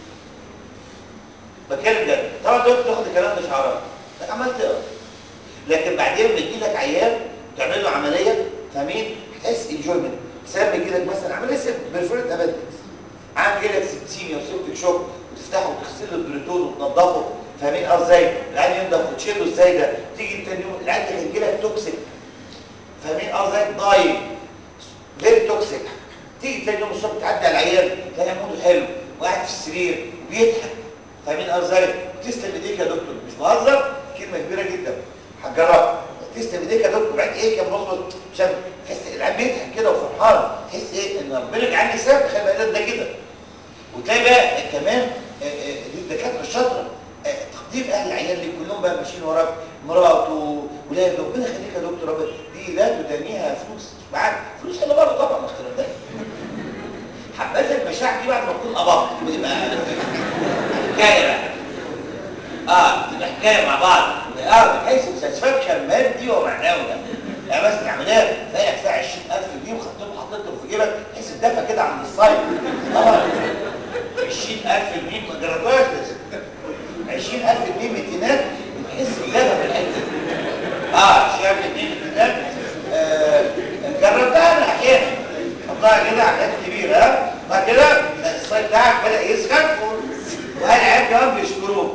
بتكلم جد طبعا دلوقتي تاخد الكلام ده شعارات لك عمال تقرا لكن بعدين لما يجي لك عيان تعمل له عمليه فاهمين تحس انجويمنت سبب يجي لك مثلا عمليه سيب برفورت ابندكس عامل لك سبتيميا وسبتك شوك وتفتحه وتغسله البريتون وتنضفه فاهمين اه ازاي العيان ينضف وتشيله ازاي ده تيجي تاني يوم العيان ده هيجي لك توكسيك فاهمين اه ازاي ضايق غير توكسيك تيجي تاني يوم الصبح تعدي على العيان تلاقي موده حلو وقاعد في السرير وبيضحك فاهمين اه ازاي تسلم ايديك يا دكتور مش بهزر كلمه كبيره جدا هتجربها تسلم ايديك يا دكتور بعد ايه كان مظبوط عشان تحس العيان بيضحك كده وفرحان تحس ايه ان ربنا يجعلني سبب خلي بالك ده كده وتلاقي بقى كمان دي الدكاتره الشاطره تقديم اهل العيان اللي كلهم بقى ماشيين وراك مراته ولاده ربنا يخليك يا دكتور ربنا دي لا تدانيها فلوس معاك فلوس حلوه برضه طبعا اختلاف ده حبات المشاعر دي بعد ما تكون قبضت بتبقى حكايه بقى اه تبقى حكايه مع بعض اه بتحس بساتسفاكشن مادي ومعنوي ده يعني مثلا عمليه تلاقي لك فيها 20000 جنيه وخدتهم حطيتهم في جيبك تحس بدفى كده عند الصيف اه 20000 جنيه ما جربتهاش 20000 جنيه ميتينات بتحس بدفى في الحته اه شايف جنيه ميتينات آه جربتها انا احيانا حطها كده على حاجات كبيره ها بعد كده الصيف بتاعك بدا يسخن واهل العيال كمان بيشكروك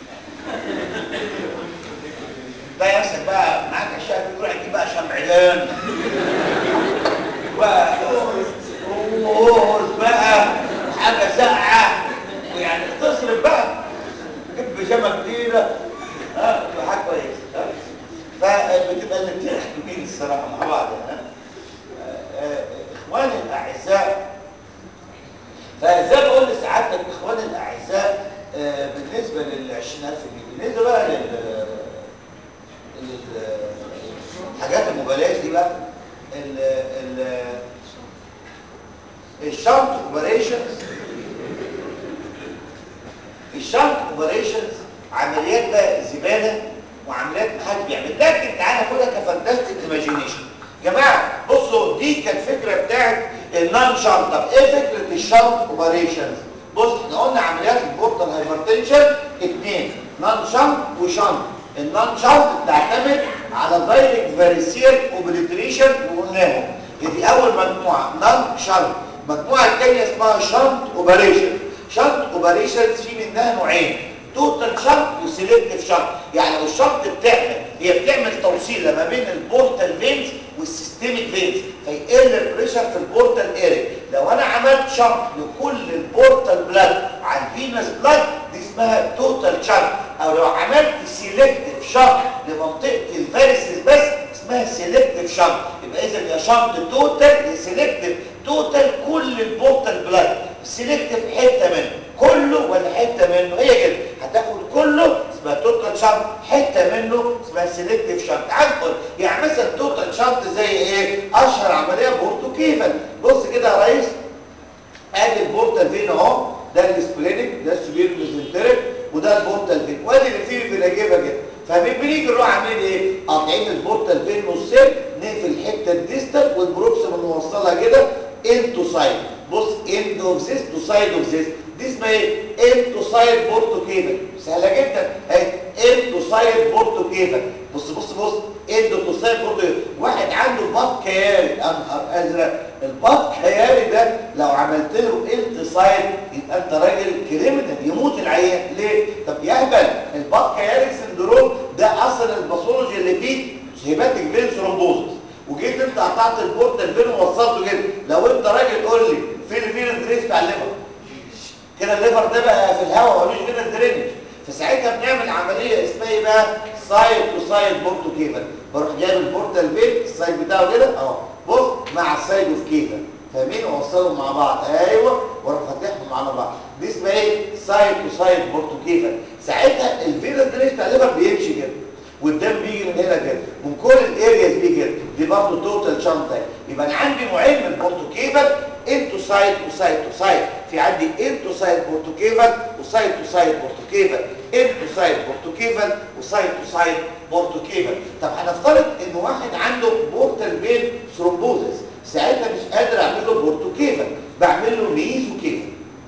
تلاقي نفسك بقى معاك اشياء تروح تجيب بقى شمعدان بقى اوه بقى حاجه ساقعه ويعني تصرف بقى جيب بيجامه جديده ها حاجه كويسه فبتبقى الاثنين حلوين الصراحه مع بعض يعني اخواني الاعزاء فزي ما بقول لسعادتك اخواني الاعزاء بالنسبه لل 20000 جنيه بالنسبه بقى لل الحاجات المبالغ دي بقى ال ال الشنط اوبريشنز الشنط اوبريشنز عمليات بقى زباله وعمليات محدش بيعمل لكن تعالى خدها كفانتاستيك ايماجينيشن جماعه بصوا دي كانت فكره بتاعت النون شنط طب ايه فكره الشنط اوبريشنز بص احنا قلنا عمليات البورتال هايبرتنشن اثنين نون شنط وشنط النون شنط بتعتمد على دايركت فاريسيال اوبريتريشن وقلناهم دي اول مجموعه نون شنط المجموعه الثانيه اسمها شنط اوبريشن شنط اوبريشنز في منها نوعين توتال شنط وسيلكتيف شنط يعني لو الشنط بتعمل هي بتعمل توصيله ما بين البورتال فينز والسيستميك فينز فيقل البريشر في البورتال اريا لو انا عملت شنط لكل البورتال بلاد على الفينس بلاد دي اسمها توتال شنط او لو عملت سيلكتيف شنط لمنطقه الفارسز بس اسمها سيلكتيف شنط يبقى اذا يا شنط توتال يا سيلكتيف توتال كل البورتال بلاد سيلكتيف حته منه كله ولا حته منه هي كده هتاخد كله اسمها توتال شنط حته منه اسمها سيلكتيف شنط هنقول يعني مثلا توتال شنط زي ايه اشهر عمليه بورتو كيفن بص كده يا ريس ادي البورتال فين اهو ده السبلينيك ده السوبير ميزنتريك وده البورتال فين وادي اللي فيه في الاجابه كده فبنيجي نروح عاملين ايه قاطعين البورتال فين نصين نقفل الحته الديستال والبروكسيمال نوصلها كده انتو سايد بص اند اوف ذيس تو سايد اوف ذيس دي اسمها ايه انتو سايد بورتو كيفن سهله جدا اهي انتو سايد بورتو كيفن بص بص بص انتو تو سايد بورتو كيفن. واحد عنده بط كياري يا نهار ازرق البط كياري ده لو عملت له انت سايد يبقى انت راجل كريمنال يموت العيان ليه طب يهبل البط كياري سندروم ده اصلا الباثولوجي اللي فيه هيباتيك فين ثرومبوزس وجيت انت قطعت البورتال فين ووصلته كده لو انت راجل قول لي فين الفينس دريس بتاع الليفر كده الليفر ده بقى في الهواء ملوش فينس درينج فساعتها بنعمل عمليه اسمها ايه بقى سايد تو سايد بورتو كيفا بروح جايب البورتال فين السايد بتاعه كده اهو بص مع السايد اوف كيفا فاهمين اوصلهم مع بعض ايوه واروح فاتحهم على بعض دي اسمها ايه سايد تو سايد بورتو كيفا ساعتها الفينس درينج بتاع الليفر بيمشي كده والدم بيجي من هنا كده من كل الارياز بيجي كده دي برضه توتال شنطه يبقى انا عندي نوعين من البورتوكيفال انتو سايد وسايد تو سايد في عندي انتو سايد بورتوكيفال وسايد تو سايد بورتوكيفال انتو سايد بورتوكيفال وسايد تو سايد بورتوكيفال طب هنفترض ان واحد عنده بورتال فين ثرومبوزس ساعتها مش قادر اعمل له بورتوكيفال بعمل له ميزوكيفال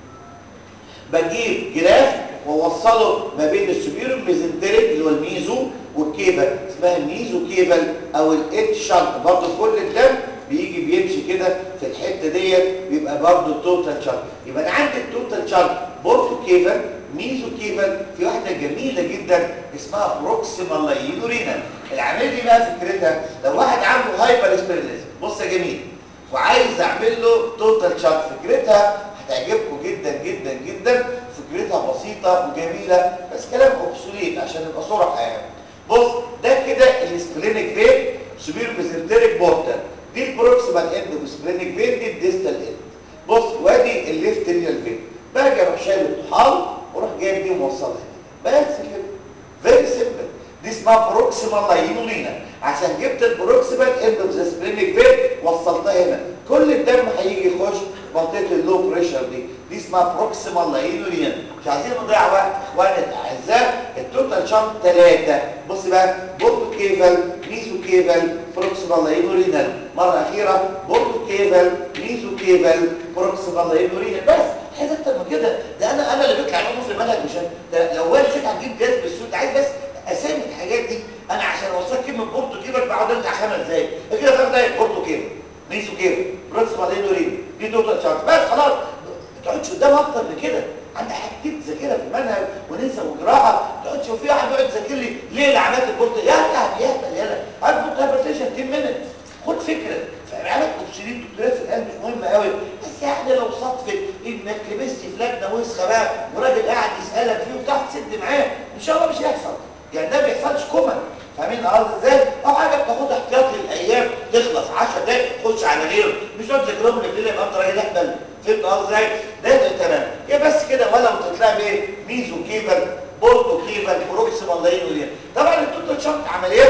بجيب جراف واوصله ما بين السوبيريور ميزنتريك اللي هو الميزو والكيبل اسمها الميزو كيبل او الاتش شنط برضه كل الدم بيجي بيمشي كده في الحته ديت بيبقى برضه التوتال شنط يبقى انا عندي التوتال شنط بورتو كيبل ميزو كيبل في واحده جميله جدا اسمها بروكسيمال لاينورينا العمليه دي بقى فكرتها لو واحد عنده هايبر سبيرليزم بص يا جميل وعايز اعمل له توتال شنط فكرتها هتعجبكم جدا جدا جدا فكرتها بسيطه وجميله بس كلام اوبسوليت عشان نبقى صراحه يعني بص ده كده السبلينيك فين سوبير ميزنتريك بورتال دي البروكسيمال اند اوف سبلينيك فين دي الديستال اند بص وادي الليفت ريال فين باجي اروح شايل الطحال واروح جايب دي موصلها كده بس كده فيري سيمبل دي اسمها بروكسيمال لاينولينا عشان جبت البروكسيمال اند اوف سبلينيك فين وصلتها هنا كل الدم هيجي يخش منطقه اللو بريشر دي دي اسمها بروكسيمال لاينولينا مش عايزين نضيع وقت اخواني الاعزاء التوتال شنط ثلاثه بص بقى بورتو كيفال ميزو كيفال بروكسيمال لاينولينا مره اخيره بورتو كيفال ميزو كيفال بروكسيمال لاينولينا بس عايز اكتر من كده ده انا انا اللي بيطلع لهم في المنهج مش أنا. ده لو واحد فيك هتجيب جاز بالسود عايز بس اسامي الحاجات دي انا عشان اوصل كلمه بورتو كيفال بقعد ارجع خمس دقايق كده خمس دقايق بورتو كيفال ميزو كيفال بروكسيمال لاينولينا دي توتال شنط بس خلاص ما تقعدش قدام اكتر من كده عندك حاجتين تذاكرها في المنهج وننسى وجراحه ما تقعدش وفي واحد يقعد يذاكر لي ليه العمليات البورت يا يا يا يلا هات بورت هايبرتيشن 10 مينت خد فكره فعملت اوبسولين دكتوراه في القلب مش مهمه قوي بس يعني لو صدفت انك لبست فلاتنا وسخه بقى وراجل قاعد يسالك فيه وتعرف تسد معاه ان شاء الله مش هيحصل يعني ده ما بيحصلش كومن فاهمين قصدي ازاي؟ او حاجه بتاخد احتياط للايام تخلص 10 دقايق تخش على غيره مش تقعد تذاكرهم الليل يبقى انت راجل اهبل فهمت قصدي ازاي؟ ده ده تمام يا بس كده ولا بتطلع بايه؟ ميزو كيفال بورتو كيفال بروكسيمال لاينوليا طبعا التوتال شنط عمليات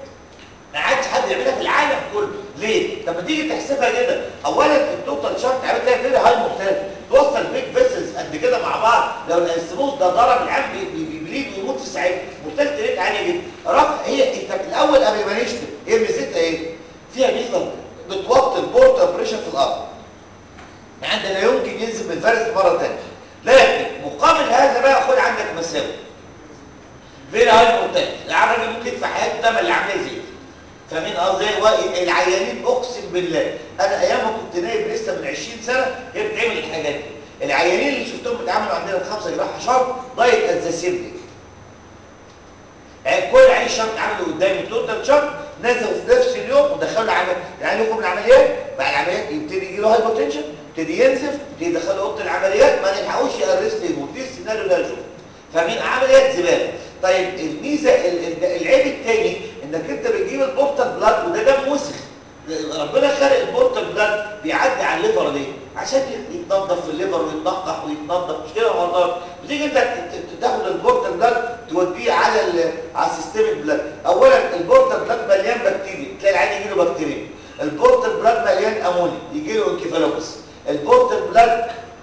ما عادش حد يعملها في العالم كله ليه لما تيجي تحسبها كده اولا التوتال شنط عملتها فيري هاي مورتاليتي توصل بيج فيسلز قد كده مع بعض لو الانستموس ده ضرب العام بيبليد ويموت في ساعتها مورتاليتي ريت عاليه جدا رفع هي انت الاول قبل ما نشتم هي ميزتها ايه فيها ميزه بتوطي البورتال بريشر في الارض يعني لا يمكن ينزل بالفارس مره ثانيه لكن مقابل هذا بقى خد عندك مساوئ فيري هاي مورتاليتي العربي ممكن في حياته ده اللي عامله زي فاهمين قصدي العيانين اقسم بالله انا ايام ما كنت نايم لسه من 20 سنه هي بتعمل الحاجات دي العيانين اللي شفتهم بيتعاملوا عندنا في خمسه جراحه شرط دايت ات ذا سيم يعني كل عين شرط عملوا قدامي توتال شرط نزلوا في نفس اليوم ودخلوا عمل يعني يخرج من العمليات بعد العمليات يبتدي يجي له هايبوتنشن يبتدي ينزف يبتدي يدخله اوضه العمليات ما نلحقوش يأرست يموت دي السيناريو اللي هنشوفه فاهمين عمليات زباله طيب الميزه العيب الثاني انك انت بتجيب البورتال بلاد وده دم وسخ ربنا خلق البورتال بلاد بيعدي على الليفر ليه عشان يتنظف في الليفر ويتنقح ويتنظف مش كده غلطان بتيجي انت تاخد البورتال بلاد توديه على ال على السيستم بلاد اولا البورتال بلاد مليان بكتيريا تلاقي العيان يجي له بكتيريا البورتال بلاد مليان امونيا يجي له انكفالوبس البورتال بلاد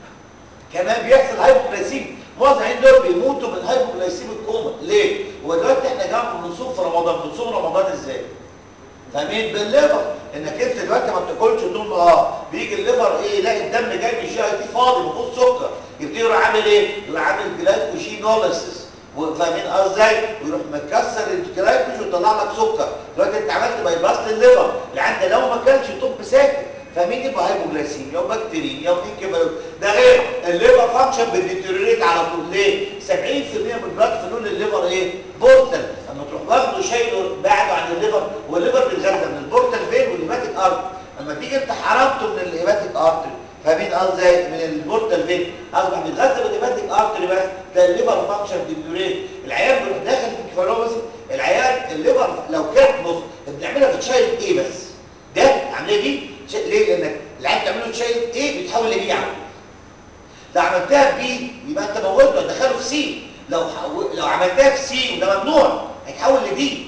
كمان بيحصل هايبوكلاسيميا معظم العيال دول بيموتوا من هايبوكلاسيميا كوما ليه هو دلوقتي احنا جنب بنصوم في رمضان بنصوم رمضان ازاي فاهمين بالليفر انك انت دلوقتي ما بتاكلش طول النهار بيجي الليفر ايه يلاقي الدم جاي من الشهيه دي فاضي ما فيهوش سكر يبتدي يروح عامل ايه يروح عامل جلايكوجينوليسيس فاهمين ازاي ويروح مكسر الجلايكوج ويطلع لك سكر دلوقتي انت عملت باي باس للليفر العيان ده لو ما اكلش طب ساكت فاهمين يبقى هايبوجلايسيميا وبكتيريميا وانكفالوس ده غير الليفر فانكشن بتديتيريوريت على طول ليه 70% من البلاد فلول الليفر ايه بورتال لما تروح واخده شايله بعده عن الليفر والليفر بيتغذى من البورتال فين والهيباتيك ارتري لما تيجي انت حرمته من الهيباتيك ارتري فاهمين ازاي من البورتال فين اصبح بيتغذى بالهيباتيك ارتري بس ده الليفر فانكشن ديتيريوريت العيان بيروح داخل في الكفالوس العيان الليفر لو كان بص بنعملها في تشايلد ايه بس ده العمليه دي ليه لانك العيان بتعمله تشايلد ايه بتحول لبي على لو عملتها بي يبقى انت موته هتدخله في سي لو حو... لو عملتها في سي وده ممنوع هيتحول لدي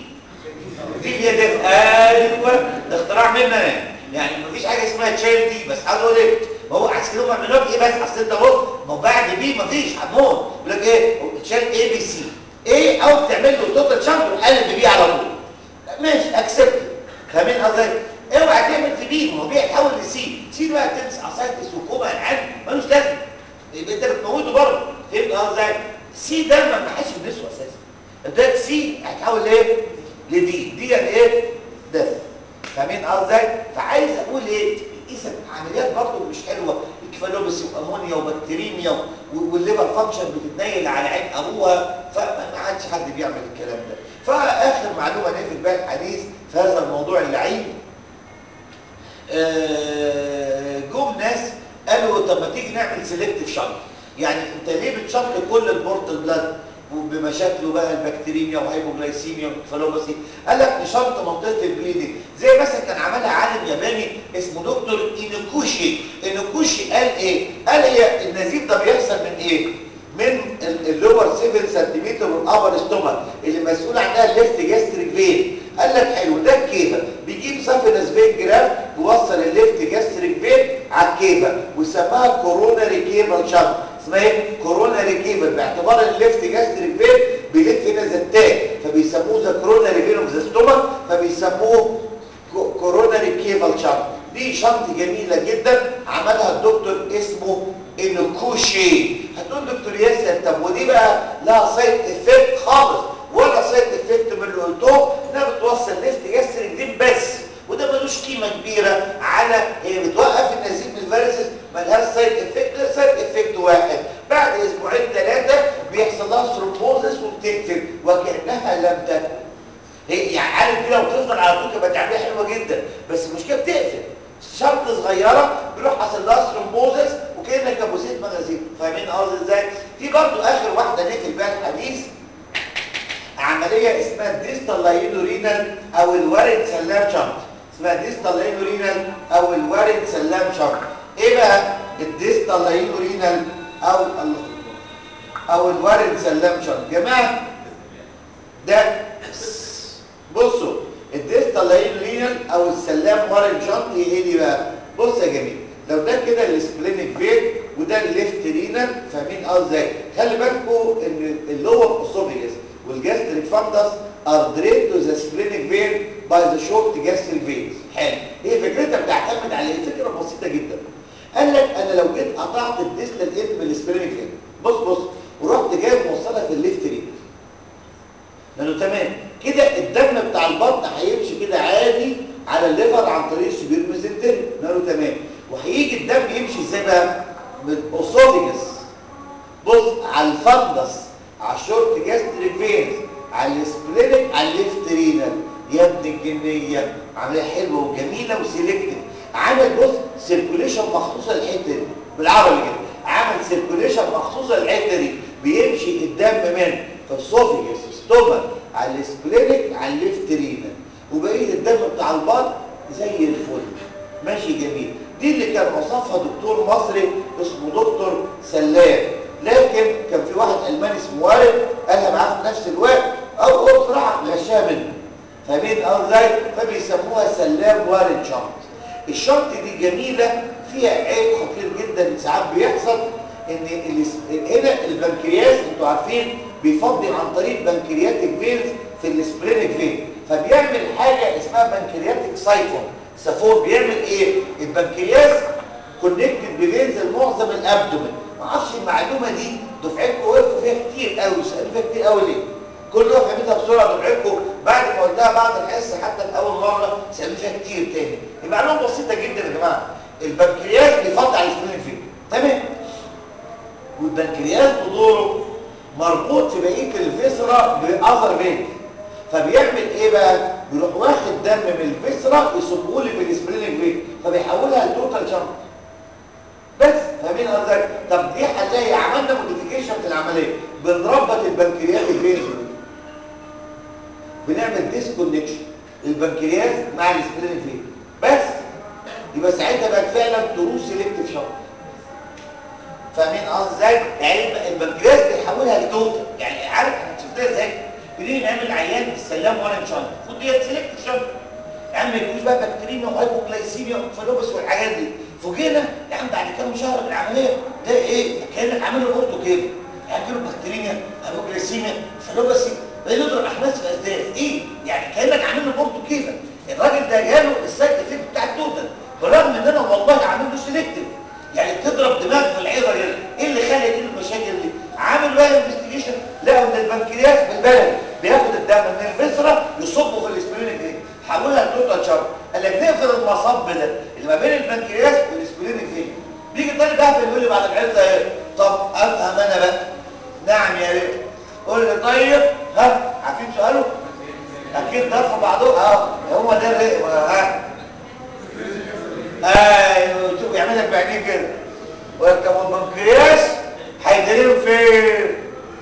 دي اللي هي ديف ايوه ده اختراع مننا يعني يعني مفيش حاجه اسمها تشايلد دي بس عايز اقول ايه ما هو عايز كده بيعملوها بايه بس اصل انت بص ما هو بعد بي مفيش هتموت يقول لك ايه تشايلد اي بي سي ايه او تعمل له توتال شامب قلب بي على طول ماشي اكسبت فاهمين قصدي اوعى تعمل في بي ما هو بي هيتحول لسي سي بقى تنسى اسايتس وكوما العين ملوش لازمه يبقى انت بتموته برضه فهمت ازاي سي ده ما حدش بيدرسه اساسا ده سي هيتحول لايه لدي دي يعني ايه ده فاهمين ازاي فعايز اقول ايه اذا عمليات برضه مش حلوه الكفالوبس وامونيا وبكتيريميا والليفر فانكشن بتتنيل على عين ابوها فما عادش حد بيعمل الكلام ده فاخر معلومه ليه في البال الحديث في هذا الموضوع اللعين جم ناس قالوا طب ما تيجي نعمل سيلكتيف شنط يعني انت ليه بتشنط كل البورتال بلاد بمشاكله بقى البكتيريميا وهايبوجلايسيميا وانكفالوباسي قال لك نشنط منطقه البليدنج زي مثلا كان عملها عالم ياباني اسمه دكتور اينوكوشي اينوكوشي قال ايه قال هي النزيف ده بيحصل من ايه من اللور 7 سنتيمتر والابر ستومك اللي مسؤول عنها الليفت جاستريك فين قال لك حلو ده الكيفه بيجيب سافينس فين جرام يوصل الليفت جاستريك فين على الكيفه ويسموها كوروناري كيفال شنط اسمها ايه كوروناري كيفال باعتبار الليفت جاستريك فين بيلف هنا زتاك فبيسموه ذا كوروناري فين اوف ذا ستومك فبيسموه كوروناري كيفال شنط دي شنط جميله جدا عملها الدكتور اسمه انوكوشي هتقول دكتور ياسر طب ودي بقى لها سايد افكت خالص ولا سايد افكت من اللي قلته انها بتوصل ليفت جاستريك فين بس وده ملوش قيمه كبيره على هي بتوقف النزيف من الفيروسز ملهاش سايد افكت غير سايد افكت واحد بعد اسبوعين ثلاثه بيحصل لها ثرومبوزس وبتقفل وكانها لم تكن هي يعني عارف كده وتفضل على طول تبقى تعملها حلوه جدا بس المشكله بتقفل شنطه صغيره بيروح حصل لها ثرومبوزس وكانك كابوسيت مغازيل فاهمين قصدي ازاي دي برضو اخر واحده نقفل بيها الحديث عمليه اسمها الديستال لاينورينال او الوارد سلام شنط اسمها ديستال لاينورينال او الوارد سلام شنط ايه بقى الديستال لاينورينال او او الوارد سلام شنط جماعه ده بصوا الديستال لاينورينال او السلام وارد شنط ايه دي بقى بص يا جميل لو ده كده السبلينيك فين وده الليفت رينال فاهمين اه ازاي خلي بالكم ان اللور اسوفيجس والجاستريك فاندس ار درين تو ذا سبلينيك فين باي ذا شورت جاستريك فينز حلو هي فكرتها بتعتمد على ايه فكره بسيطه جدا قال لك انا لو جيت قطعت الديستال اند من السبلينيك فين بص بص ورحت جاي موصلها في الليفت رينال لانه تمام كده الدم بتاع البطن هيمشي كده عادي على الليفر عن طريق السبير ميزنتري قالوا تمام وهيجي الدم يمشي ازاي بقى من الاسوفيجس بص على الفندس على الشورت جاستريك فينز على السبلينك على الليفت رينال يا ابن الجنيه عمليه حلوه وجميله وسيلكتيف عمل بص سيركوليشن مخصوصه للحته دي بالعربي كده عمل سيركوليشن مخصوصه للحته دي بيمشي الدم من فالسوفيجس ستومك على السبلينك على الليفت رينا وبقيه الدم بتاع البطن زي الفل ماشي جميل دي اللي كان وصفها دكتور مصري اسمه دكتور سلام لكن كان في واحد الماني اسمه وارد قالها معاه في نفس الوقت او هو بصراحه غشاه منه فاهمين ازاي فبيسموها سلام وارد شنط الشنط دي جميله فيها عيب خطير جدا ساعات بيحصل ان هنا البنكرياس انتوا عارفين بيفضي عن طريق بنكرياتيك فينز في السبرينك فين فبيعمل حاجه اسمها بنكرياتيك سايفون سافون بيعمل ايه البنكرياس كونكتد بفينز معظم الابدومن ما اعرفش المعلومه دي دفعتكم وقفوا فيها كتير قوي سالوا فيها كتير قوي ليه كل واحد فهمتها بسرعه دفعتكم بعد ما قلتها بعد الحصه حتى من اول مره سالوا فيها كتير تاني المعلومه بسيطه جدا يا جماعه البنكرياس بيفضي على السبرينك فين تمام والبنكرياس بدوره مربوط في بقيه الفيسرا باذر فين فبيعمل ايه بقى بيروح واخد دم من الفيسرا يصبه لي في السبرينج فين فبيحولها لتوتال شنط بس فاهمين قصدي طب دي هنلاقي عملنا موديفيكيشن في العمليه بنربط البنكرياس الفينز بنعمل ديسكونكشن البنكرياس مع السبرينج فين بس يبقى ساعتها بقت فعلا تروس سيلكتيف شنط فاهمين قصدي ازاي يعني البنكرياس بيحولها لتوتال يعني عارف شفتها ازاي بنيجي نعمل عيان بالسلام وانا شنط المفروض ديت سيلكت شنط يا عم ما يكونش بقى بكتيريميا وهايبوكلايسيميا وفلوبس والحاجات دي فوجئنا يا عم بعد كام شهر من العمليه ده ايه كانك عامل له اورتو كده يعني له بكتيريميا هايبوكلايسيميا فلوبس بقى يضرب احماس في اسداس ايه يعني كانك عامل له اورتو كده الراجل ده جاله السايد افكت بتاع التوتال بالرغم ان انا والله عامل له سيلكتيف يعني بتضرب دماغ في العيره كده ايه اللي خلى دي المشاكل دي عامل بقى انفستيجيشن لقوا ان البنكرياس بالبلد بياخد الدم من الفسره يصبه في الاسبرينك دي حولها لتوتال شارب قال لك نقفل المصب ده اللي ما بين البنكرياس والاسبرينك فين بيجي طالب اهبل يقول لي بعد العزه ايه طب افهم انا بقى نعم يا ريت قول لي طيب ها عارفين سؤاله اكيد ضرب بعضهم اه هو ده الرئه ها ايوه شوف يعمل لك بعينيه كده ويركب البنكرياس هيدريهم فين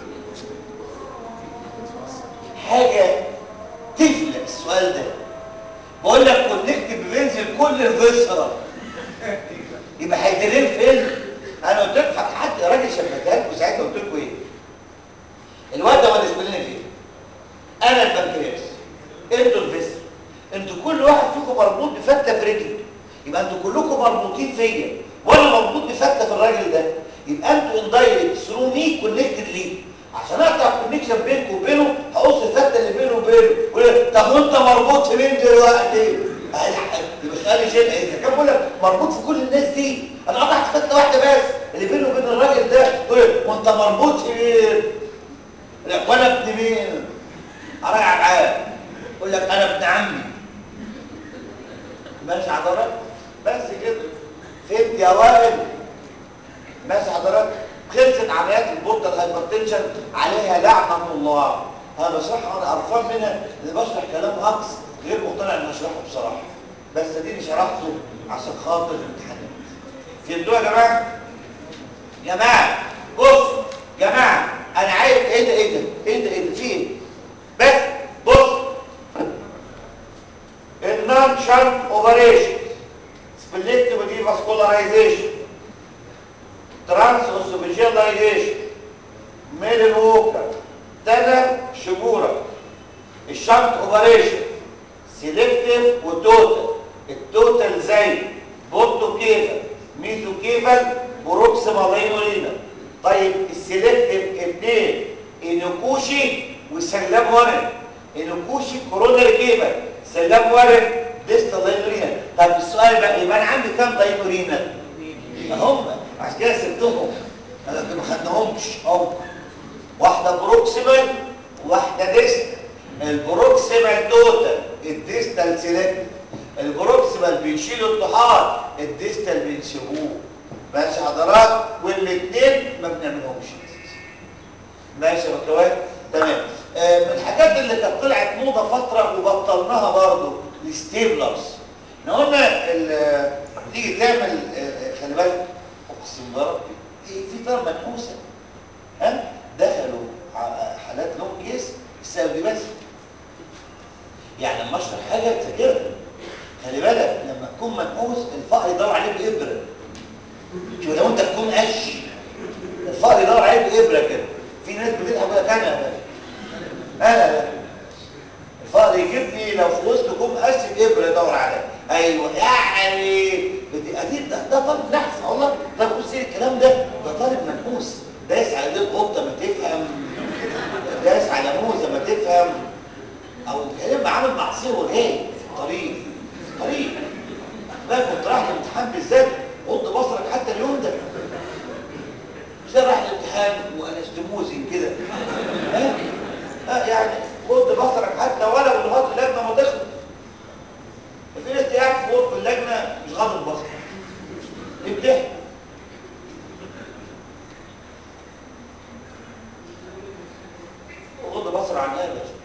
حاجه تفلق السؤال ده بقول لك كونكت بينزل كل الفيسرا يبقى هيدريهم فين انا قلت لكم حد راجل شبكها لكم ساعتها قلت لكم ايه الواد ده بالنسبه لنا فين انا البنكرياس انتوا الفيسرا انتوا كل واحد فيكم مربوط بفته في رجله يبقى انتوا كلكم مربوطين فيا وانا مربوط بفته في الراجل ده يبقى انتوا اندايركت ثرو مي كونكتد ليه عشان اقطع الكونكشن بينكم وبينه هقص الفته اللي بينه وبينه طب وانت مربوط في مين دلوقتي يبقى سؤالي شيء اذا كان بقول لك مربوط في كل الناس دي انا قطعت فته واحده بس اللي بينه وبين الراجل ده وانت مربوط في مين لا وانا ابن مين اراجع معاه يقول لك انا ابن عمي ماشي حضرتك بس كده فهمت يا وائل ماشي حضرتك خلصت عمليات البورتال هايبرتنشن عليها لعنه الله انا بشرحها وانا قرفان منها اللي بشرح كلام هقص غير مقتنع ان اشرحه بصراحه بس اديني شرحته عشان خاطر الامتحانات فهمتوها يا جماعه جماعه بص جماعه انا عايز ايه ده ايه ده ايه ده ايه ده في ايه بس بص النون شنت اوبريشن سبليكتيف دي فاسكولارايزيشن ترانس اوسوفيجيالايزيشن ميدل ووكر تنا شبوره الشنت اوبريشن سيلكتيف وتوتال التوتال زي بوتو كيفل ميزو كيفل بروكسيمال اينولينا طيب السيلكتيف اثنين انوكوشي وسلام ورن انوكوشي كوروناري كيفل سلام ورن ديستال اينولينا طب السؤال بقى يبقى انا عندي كام داينولينا هم عشان كده سبتهم انا ما خدناهمش هم واحده بروكسيمال وواحده ديستال البروكسيمال توتال الديستال سيلكت البروكسيمال بيشيلوا الطحال الديستال بينسبوه ماشي حضرات والاثنين ما بنعملهمش ماشي يا بكوات تمام آه من الحاجات اللي كانت طلعت موضه فتره وبطلناها برضه الستيبلرز احنا قلنا ال- تيجي تعمل آه، خلي بالك اقسم بربي إيه، في طرف منحوسه ها دخلوا ع- حالات لون كيس السبب دي بس يعني لما اشرح حاجه تذاكرها خلي بالك لما تكون منحوس الفقر يدور عليه بابره شوف لو انت تكون قش الفقر يدور عليه بابره كده في ناس بتضحك ولا كان يا باشا انا لا الفقر يجيبني لو في وسط كوم قش بابره يدور عليا ايوه يعني بدي اكيد ده, ده طالب نحس والله ده بص الكلام ده ده طالب منحوس دايس على ديل قطه ما تفهم دايس على موزه ما تفهم او الكلام عامل معصيه وجاي في الطريق في الطريق بقى كنت رايح الامتحان بالذات غض بصرك حتى اليوم ده مش رايح الامتحان وانستموزي كده ها ها يعني غض بصرك حتى ولو لغايه اللجنه ما تخلص في ناس قاعد في غرفه اللجنه مش غاضب البصر بيمتحن غض بصر عن ايه يا باشا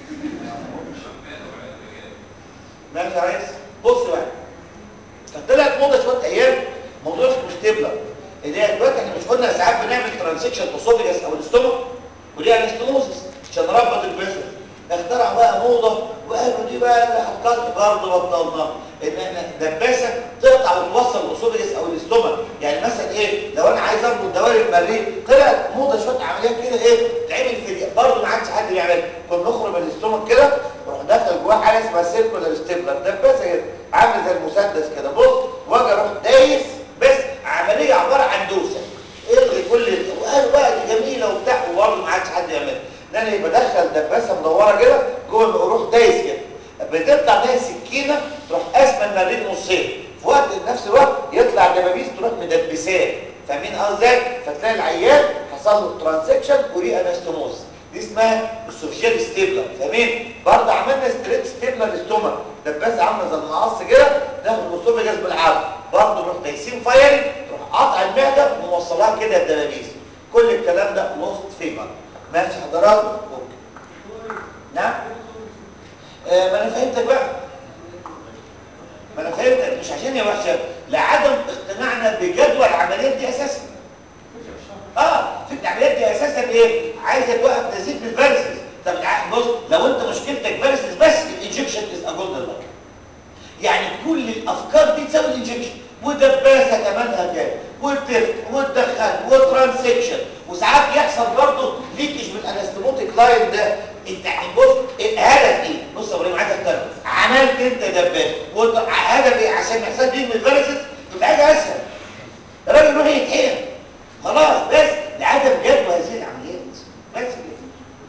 ماشي يا ريس بص بقى كانت طلعت موضه شويه ايام موضوع اسمه ستيبلر اللي هي دلوقتي احنا مش قلنا ساعات بنعمل ترانزكشن اسوفيجاس او الاستومك ودي انستموزس عشان نربط الجسم اخترعوا بقى موضه وقالوا دي بقى اللي هتقطع برضه بطلنا ان احنا دباسه تقطع وتوصل الاسوفيجاس او الاستومك يعني مثلا ايه لو انا عايز اربط دوائر المريء طلعت موضه شويه عمليات كده ايه تعمل في برضه ما عادش حد بيعملها كنا نخرج من الاستومك كده وراح داخل جواه حاجه اسمها سيركولار ستيبلر دباسه كده عامل زي المسدس كده بص واجي اروح دايس بس عمليه عباره عن دوسه الغي كل ال- وقالوا بقى دي جميله وبتاع وبرضه ما عادش حد يعملها ان انا بدخل دباسه مدوره كده جوه اروح دايس كده بتطلع بيها سكينه تروح قاسمه المريض نصين في وقت نفس الوقت يطلع دبابيس تروح مدبساه فاهمين قصدي فتلاقي العيان حصل له ترانزكشن وري انستوموز دي اسمها السوفيجيال ستيبلر فاهمين برضه عملنا ستريت ستيبلر للستومك دباسه عامله زي المقص كده داخل الاسوفيجاس بالعرض برضه نروح دايسين فايرنج تروح قاطع المعده وموصلها كده بدبابيس كل الكلام ده لوست فيفر ماشي حضرات اوكي نعم آه ما انا فهمتك بقى ما انا فهمتك مش عشان هي وحشه لعدم اقتناعنا بجدوى العمليات دي اساسا اه فكره العمليات دي اساسا ايه عايزه توقف نزيف الفيرسز طب تعال بص لو انت مشكلتك فيرسز بس الانجكشن از ا جولدن لاين يعني كل الافكار دي تساوي الانجكشن ودباسه كمان كده والتفت والدخل وترانسكشن وساعات يحصل برضه ليكج من الانستموتيك لاين ده انت يعني بص الهدف ايه بص يا ابراهيم عايز اختار عملت انت دباسه وانت هدف ايه عشان ما يحصلش دي من الفيروسز تبقى حاجه اسهل الراجل يروح يتحقن خلاص بس لعدم جدوى هذه العمليات بس كده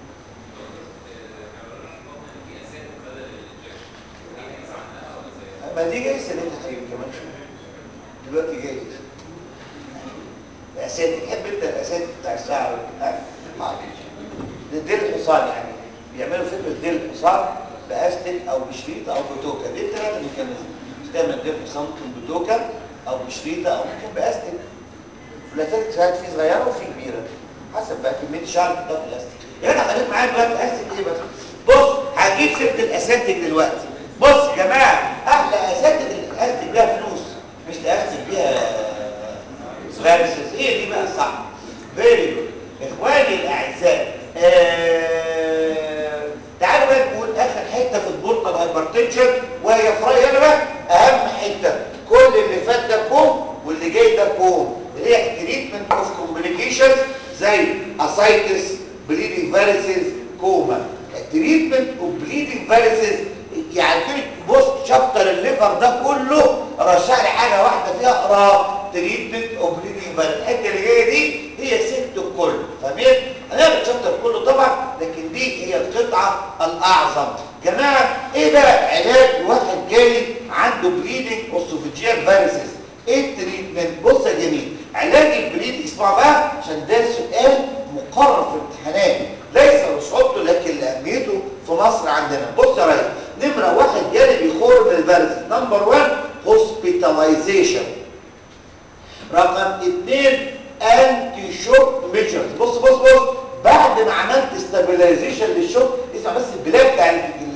ما دي جاي سنتها حبيبي كمان شويه دلوقتي جاي الاساتذه تحب انت الاساتذه بتاع الشعر ها حاضر ده ديل الحصان يعني بيعملوا فكره ديل الحصان باستك او بشريطه او بتوكه دي الثلاثه ميكانيزم تعمل ديل الحصان ممكن بتوكه او بشريطه او ممكن باستك والاساتك ساعات في صغيره وفي كبيره حسب بقى كميه الشعر اللي في الاستك يعني انا خليك معايا دلوقتي استك ايه بس بص هجيب سيره الاساتك دلوقتي بص يا جماعه احلى اساتك اللي تاستك بيها فلوس مش تاستك بيها فيرسز ايه دي بقى صح فيري جود اخواني الاعزاء آه... تعالوا بقى نقول اخر حته في البورتال هايبرتنشن وهي في رايي انا بقى اهم حته كل اللي فات ده كوم واللي جاي ده كوم اللي هي تريتمنت اوف كومبليكيشنز زي اسايتس بليدنج فيرسز كوما التريتمنت اوف بليدنج فيرسز يعني كده بص شابتر الليفر ده كله رشح لي حاجه واحده فيها اقرا تريتمنت اوف بليدنج فيرسز الحته اللي جايه دي هي ست الكل فاهمين هنعمل الشابتر كله طبعا لكن دي هي القطعه الاعظم جماعه ايه بقى علاج واحد جاي عنده بليدنج اوسوفيجيال فيرسز ايه التريتمنت بص يا جميل علاج البليد اسمع بقى عشان ده سؤال مقرر في الامتحانات ليس لصعوبته لكن لاهميته في مصر عندنا بص يا ريس نمره واحد جالي بيخور من الفيروس نمبر 1 هوسبيتاليزيشن رقم اثنين انتي شوك ميجرز بص بص بص بعد ما عملت ستابيلايزيشن للشوك اسمع بس البلاد بتاع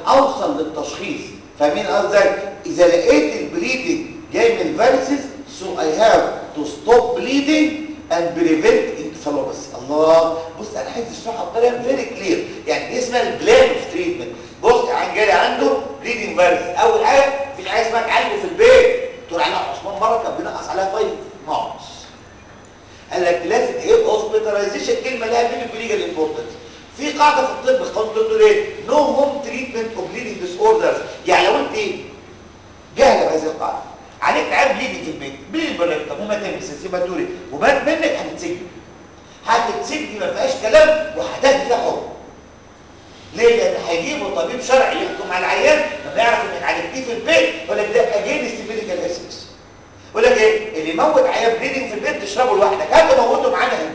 اوصل للتشخيص فاهمين قصدي اذا لقيت البليدنج جاي من الفيروسز so I have to stop bleeding and prevent encephalopathy الله بص انا عايز اشرحها بطريقه فيري كلير يعني دي اسمها البلان اوف تريتمنت بص عن جالي عنده بليدنج فيروس اول حاجه في حاجه اسمها تعالجه في البيت دكتور علاء عثمان مره كان بينقص عليها فايف ماركس قال لك لازم ايه هوسبيتاليزيشن كلمه لها مين ليجال امبورتنس في قاعده في الطب قانون تقول ايه نو هوم تريتمنت اوف بليدنج ديس اوردرز يعني لو انت جاهله بهذه القاعده عليك تعال بليدنج في البيت بليد بالريكتم وماتيمس سيباتوري ومات منك هتتسجن هتتسجن ما فيهاش كلام وهتاخد فيها حكم ليه لان هيجيبوا طبيب شرعي يحكم على العيان لما يعرف انك عالجتيه في البيت ولا ده اجينست ميديكال اسكس يقول لك ايه اللي يموت عيان بليدنج في البيت تشربه لوحدك هات موته معانا هنا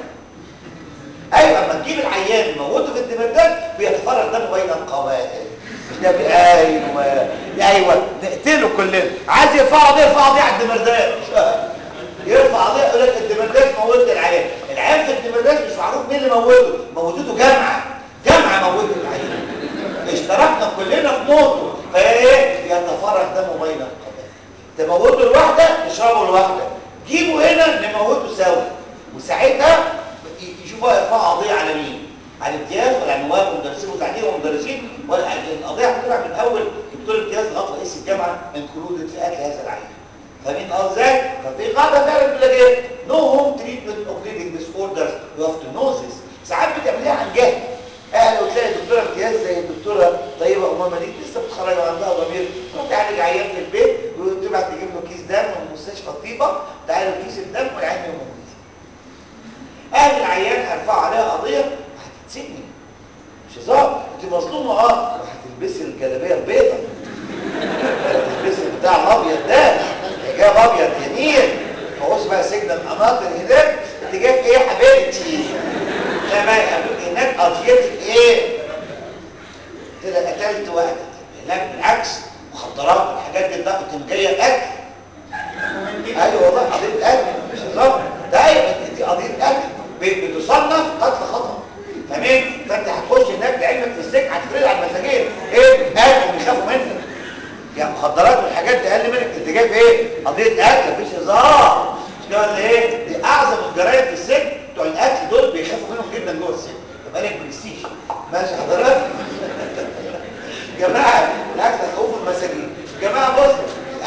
ايوه لما تجيب العيان يموته في الدمردات بيتفرغ دمه بين القوائم ده بي- ايوه ايوه نقتله كلنا عايز يرفع قضيه يرفع قضيه على الدمردات يرفع قضيه يقول لك الدمردات موت العيان العيان في الدمردات مش معروف مين اللي موته موتته جامعه جامعه موتت العيان اشتركنا كلنا في موته فايه يتفرغ دمه بين القوائم تموته لوحده تشربه لوحده جيبه هنا نموته سوا وساعتها يشوفوا يرفعوا قضيه على مين على امتياز ولا على نواب ومدرسين وتعليم ومدرسين ولا على القضيه هتطلع من اول دكتور امتياز لغايه رئيس الجامعه انكلودد في قتل هذا العيان فاهمين قصدي ازاي؟ ففي قاعده فعلا بتقول لك ايه؟ نو هوم تريتمنت اوف بليدنج ديس اوردرز يو هاف تو نو ذيس ساعات بتعمليها عن جهل اه لو تلاقي دكتوره امتياز زي الدكتوره طيبه امامه دي لسه بتخرج وعندها ضمير تروح تعالج عيان في البيت وتبعت تجيب له كيس دم من مستشفى طيبه تعالج كيس الدم والعيان يموت اهل العيان هيرفعوا عليها قضيه هتتسجني مش هزار انت مظلومه اه وهتلبسي الجلابيه البيضاء هتلبسي البتاع الابيض ده حجاب ابيض جميل ما هوش بقى سجن القناطر هناك انت جاي في ايه يا حبيبتي لا بقى يقابلوك هناك قضيتك ايه كده قتلت واحده هناك بالعكس مخدرات والحاجات دي بقى كنت جايه اكل ايوه والله قضيه قتل مش هزار ده ايوه دي قضيه قتل ب- بتصنف قتل خطا تمام فانت هتخش هناك لعلمك في السجن هتفرض على المساجين ايه قتل بيخافوا منك يعني مخدرات والحاجات دي اقل منك انت جايب ايه قضيه قتل مفيش هزار مش كده ولا ايه دي اعظم الجرايم في السجن بتوع القتل دول بيخافوا منهم جدا جوه السجن يبقى لك برستيج ماشي حضرتك جماعه بالعكس هتخوفوا المساجين جماعه بص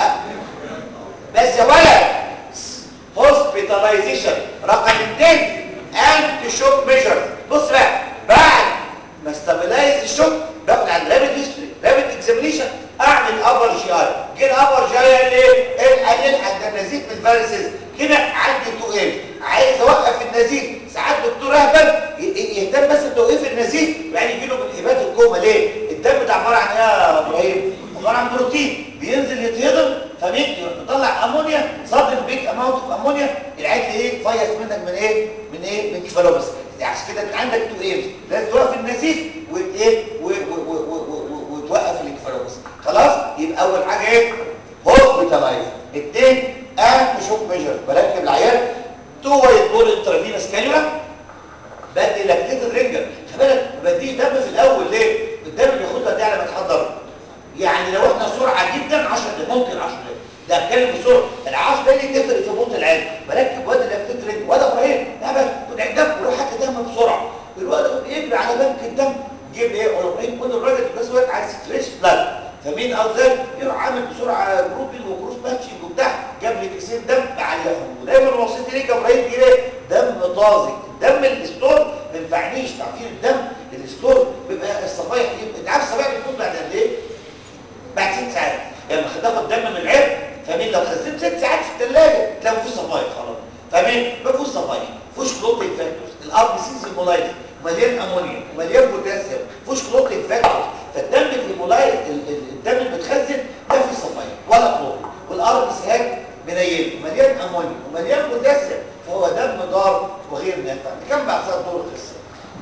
بس يا ولد هوسبيتاليزيشن رقم اثنين انتي شوك ميجر بص بقى بعد ما استابلايز الشوك باخد عند رابط هيستوري رابط اكزامينيشن اعمل ابر جي اي جه الابر جي اي قال ايه؟ الحق الحق ده نزيف من الفيروسز كده عندي تو ايه عايز اوقف النزيف ساعات دكتور اهبل ي- ي- يهتم بس بتوقيف النزيف يعني يجي له بالهبات الكوما ليه؟ الدم ده عباره عن ايه يا ابراهيم؟ عباره عن بروتين بينزل يتهضم فبيجي يطلع امونيا صادر بيج اماونت اوف امونيا العيل ايه فيص منك من ايه من ايه من كفالوبس عشان كده انت عندك تو ايمز لازم توقف النزيف وايه و- و- و- و- و- وتوقف الانكفالوبس خلاص يبقى اول حاجه ايه هوسبيتالايز اثنين اهم شوك ميجر بركب العيال تو وايت بول انترافينوس كانيولا بدي لاكتيت رينجر خلي بالك ما بديش دم في الاول ليه الدم بياخدها دي على ما يتحضر يعني لو احنا سرعه جدا 10 دقايق ممكن 10 دقايق ده اتكلم بسرعه ال 10 دقايق دي تفرق في موت العين بركب واد لاكتيت رينجر واد ابراهيم لا بس خد الدم وروح هات دم بسرعه الواد يجري على بنك الدم جيب ايه ولا ابراهيم قول للراجل بس وقت عايز فريش بلاد فمين قصدك يروح عامل بسرعه جروبنج وكروس ماتشنج وبتاع جاب لي كيسين دم بعلقهم ودايما وصيتي ليك يا ابراهيم دي ايه دم طازج الدم الستور ما ينفعنيش تعرفين الدم الستور بيبقى الصفايح دي انت عارف الصفايح بتموت بعد قد ايه بعد ست ساعات يعني لما تاخد دم من العرق فمين لو خزنت ست ساعات في الثلاجه تلاقي مفيش صفايح خلاص فمين ما فيهوش صفايح مفيهوش كلوتينج فاكتورز الار بي سي سيمولايز مليان امونيا مليان بوتاسيوم مفيهوش كلوتينج فاكتورز فالدم الهيمولايز الدم اللي بتخزن ده فيه صفايح ولا كلوتين والار بي سي هاك منيل ومليان امونيا ومليان بوتاسيوم فهو دم ضار وغير نافع كم بعد دور القصه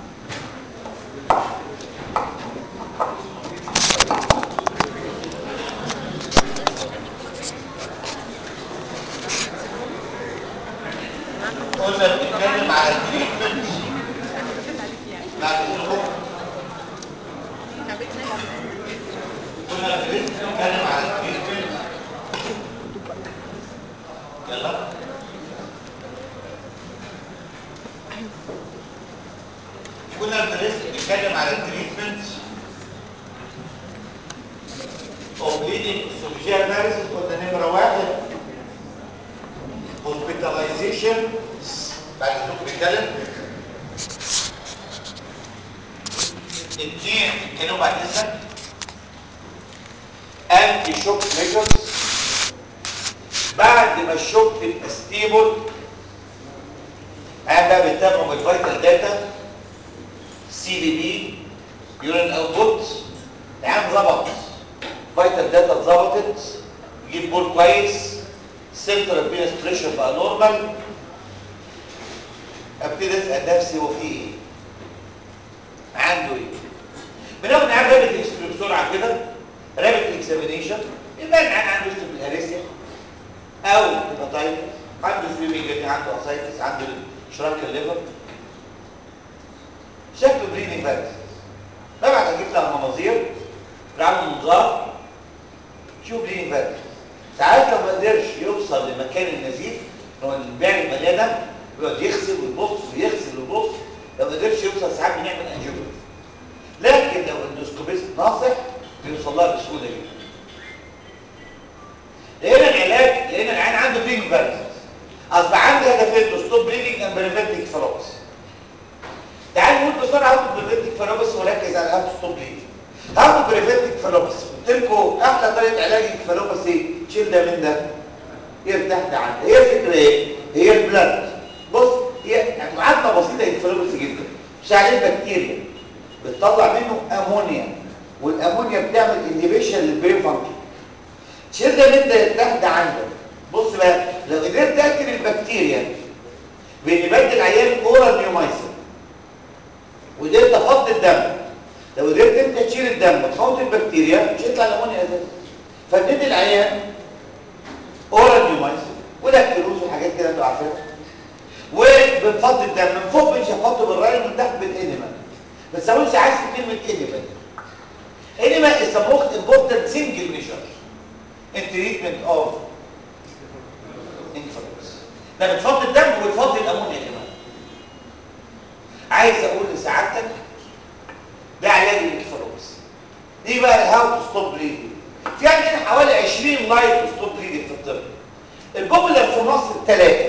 قلنا بنتكلم على التريتمنت بعد الظهور كنا بنتكلم على التريتمنت يلا كنا بنتكلم على التريتمنت او بليدنج سوفيجيال اناليسيس قلنا نمره واحد هوسبيتاليزيشن بعد كده بنتكلم اثنين كانوا بعد اذنك انتي شوك ميجرز بعد ما الشوك تبقى ستيبل قاعد بقى بتتابعوا بالفيتال داتا سي بي بي يورين اوتبوت العيان ظبط فيتال داتا اتظبطت جيب بول كويس سنترال فينس بريشر بقى نورمال ابتدي اسال نفسي هو في ايه؟ عنده ايه؟ بناخد معاه رابط اكسبري بسرعه كده رابط اكزامينيشن يبقى العيان عنده ستابيلاريسيا او هيباتايتس عنده سويمنج عنده اسايتس عنده شراك الليفر شكله بريدنج فيروس طبعا اجيب لها مناظير بعمل منظار شوف بريدنج فيروس ساعات لو ما قدرش يوصل لمكان النزيف هو البعل مليان دم بيقعد يغسل ويبص ويغسل ويبص لو ما قدرش يوصل ساعات بنعمل انجيوجرافي لكن لو الاندوسكوبيست ناصح بيوصل لها بسهوله جدا لقينا العلاج لقينا العيان عنده بريدنج فيروس اصبح عندي هدفين تو ستوب بريدنج اند بريفنتنج فلوس تعال نقول بسرعه هاخد بريفنتنج فلوبس وركز على هاخد ستوب بريدنج هاخد بريفنتنج فلوبس قلت لكم احلى طريقه علاج الفلوبس ايه تشيل ده من ده يرتاح ده عنده هي الفكره ايه هي البلاد بص هي يعني معادله بسيطه الفلوبس جدا مش عليه بكتيريا بتطلع منه امونيا والامونيا بتعمل انهبيشن للبرين فانكشن شيل ده من ده يرتاح ده عندك بص بقى لو قدرت تقتل البكتيريا بان بدل عيان اورال نيومايسين وقدرت افضي الدم لو قدرت انت تشيل الدم وتفوت البكتيريا مش هيطلع الامونيا اساسا فبندي العيان اورال نيومايسين ولاكتلوز وحاجات كده انتوا عارفينها وبنفضي الدم من فوق مش هفضي بالراي من تحت بالانيما بس ما تقولش عايز كلمه انيما انيما is the most important single measure in treatment of influence ده بتفضي الدم وبتفضي الامونيا كمان عايز اقول لسعادتك ده علاج الانفلونزا دي بقى الهاو تو ستوب بليدنج في عندنا حوالي 20 لاين تو ستوب بليدنج في الطب البوبولار في مصر ثلاثه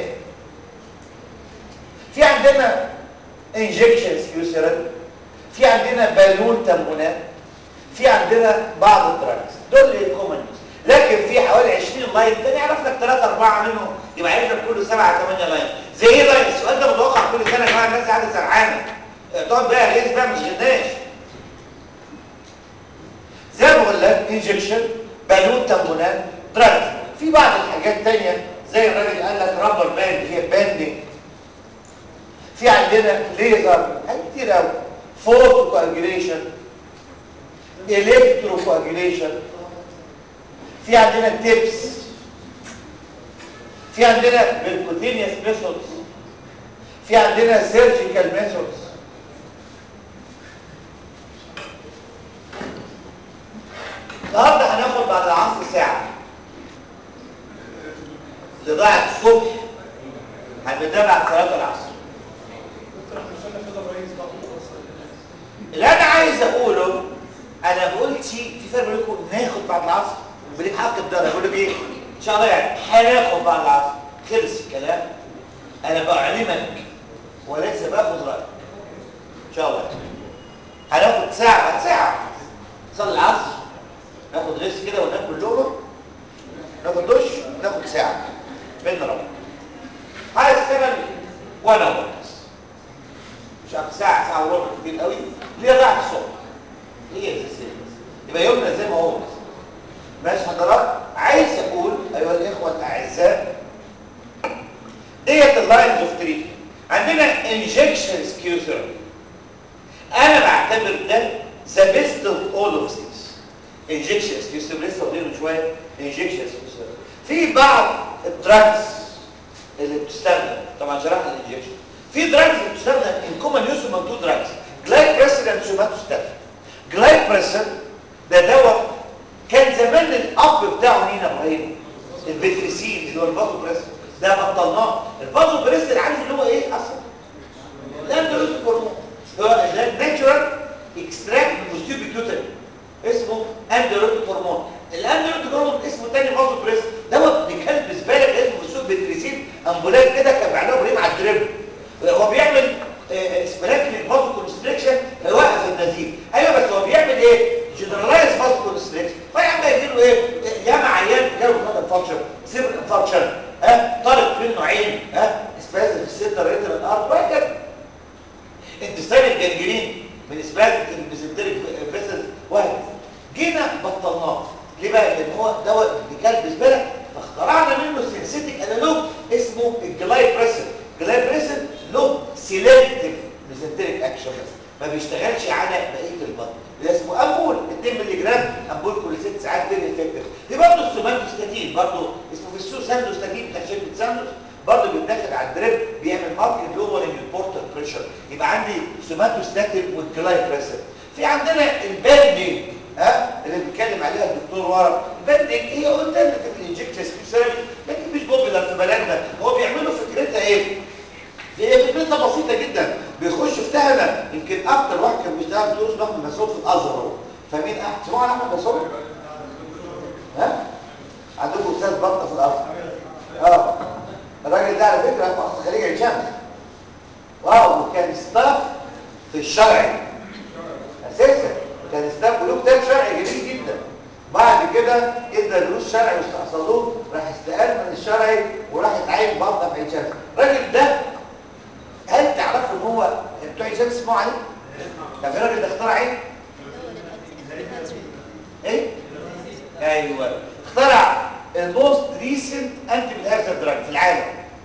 في عندنا انجكشن سكيوسيرال في عندنا بالون تمونات في عندنا بعض الدراجز دول الكومن لكن في حوالي 20 لاين تاني يعرف لك 3 4 منهم يبقى عارف لك كل 7 8 لاين زي ايه لاين السؤال ده متوقع كل سنه يا جماعه الناس قاعده سرعانه تقعد بقى ريس بقى ما تشغلناش زي ما بقول لك انجكشن بالون تمونات دراجز في بعض الحاجات تانية زي الراجل قال لك رابر باند هي باندنج في عندنا ليزر حاجات كتير قوي فوتو كواجيليشن الكترو كواجيليشن في عندنا تيبس في عندنا بيركوتينيوس ميثودز في عندنا سيرجيكال ميثودز النهارده هناخد بعد العصر ساعه اللي ضاعت الصبح هنبدا بعد صلاه العصر اللي انا عايز اقوله انا قلت في فرق بينكم ناخد بعد العصر وبين حق الدرجه بقول لك ايه ان شاء الله يعني هناخد بعد العصر خلص الكلام انا بعلمك وليس باخد رايك ان شاء الله هناخد ساعه بعد ساعه نصلي العصر ناخد ريست كده وناكل لقمه ناخد دش ناخد ساعه بين ربع هشتغل وانا اقعد مش عارف ساعه ساعه وربع كتير قوي ليه ضاعت الصبح هي الاساسيه يبقى يومنا زي ما هو ماشي حضرات عايز اقول ايها الاخوه الاعزاء ديت اللاينز اوف تريتمنت عندنا انجكشن سكيوثيرابي انا بعتبر ده ذا بيست اوف اول اوف ذيس انجكشن سكيوثيرابي لسه قايلين من شويه انجكشن سكيوثيرابي في بعض الدراجز اللي بتستخدم طبعا شرحنا الانجكشن في دراجز اللي بتستخدم ان كومن يوز من تو دراجز جلايكريسين اند سوماتوستاتين جلايكريسين ده دواء كان زمان الاب بتاعه مين يا ابراهيم البتريسين اللي هو الفازو بريس ده بطلناه الفازو بريس عارف اللي هو ايه اصلا الاندرويد هرمون هو ده ناتشورال اكستراكت بوزيتيف بيتوتري اسمه اندرويد هرمون الاندرويد هرمون اسمه تاني فازو بريس دوت بيكلب زباله اسمه في السوق بتريسين امبولات كده كان بيعملوه ابراهيم على الدريب هو بيعمل اسبراك للفازو كونستريكشن هيوقف النزيف ايوه بس هو بيعمل ايه جنرالايز فازو كونستريكشن فيا عم يجي له ايه ياما عيان جاله بلاد انفكشن سيبر انفكشن ها طارق منه عين ها اسبازم في السنتر ريتر الارض وهكذا انتستان الجنجرين من اسبازم البيزنتريك فيسل وهكذا جينا بطلناه ليه بقى لان هو دواء بكلب زباله فاخترعنا منه سينسيتيك انالوج اسمه الجلايبريسل جلايبريسل له سيلكتيف ميزنتريك اكشن بس ما بيشتغلش على بقيه البطن ده اسمه امبول 2 مللي جرام امبول كل 6 ساعات فيري افكتيف دي برضه السوماتوستاتين برضه اسمه في السوق ساندوستاتين بتاع شركه ساندوس برضه بيتدخل على الدريب بيعمل ماركت لورنج البورتال بريشر يبقى عندي سوماتوستاتين والجلايبريسل في عندنا الباندنج ها اللي بيتكلم عليها الدكتور ورا الباندنج هي الترناتيف الانجكشن سبيشالي لكن مش بوبيلر في بلدنا هو بيعملوا فكرتها ايه هي فكرتها بسيطه جدا بيخش في تهنه يمكن اكتر واحد كان بيشتغل دروس احمد مسعود في الازهر اهو فمين احمد سمعوا عن احمد مسعود ها عندكم استاذ بطه في الازهر اه الراجل ده على فكره في خليج عين شمس واو وكان ستاف في الشرعي اساسا كان ستاف له كتاب شرعي جميل جدا بعد كده ادى دروس شرعي واستحصلوه راح استقال من الشرعي وراح يتعين بطه في عين شمس الراجل ده هل تعرفوا ان هو بتوع عين شمس اسمعوا عليه؟ طب الراجل ده اخترع ايه؟ ايه؟ ايوه اخترع الموست ريسنت انتي بالهرزة دراج في العالم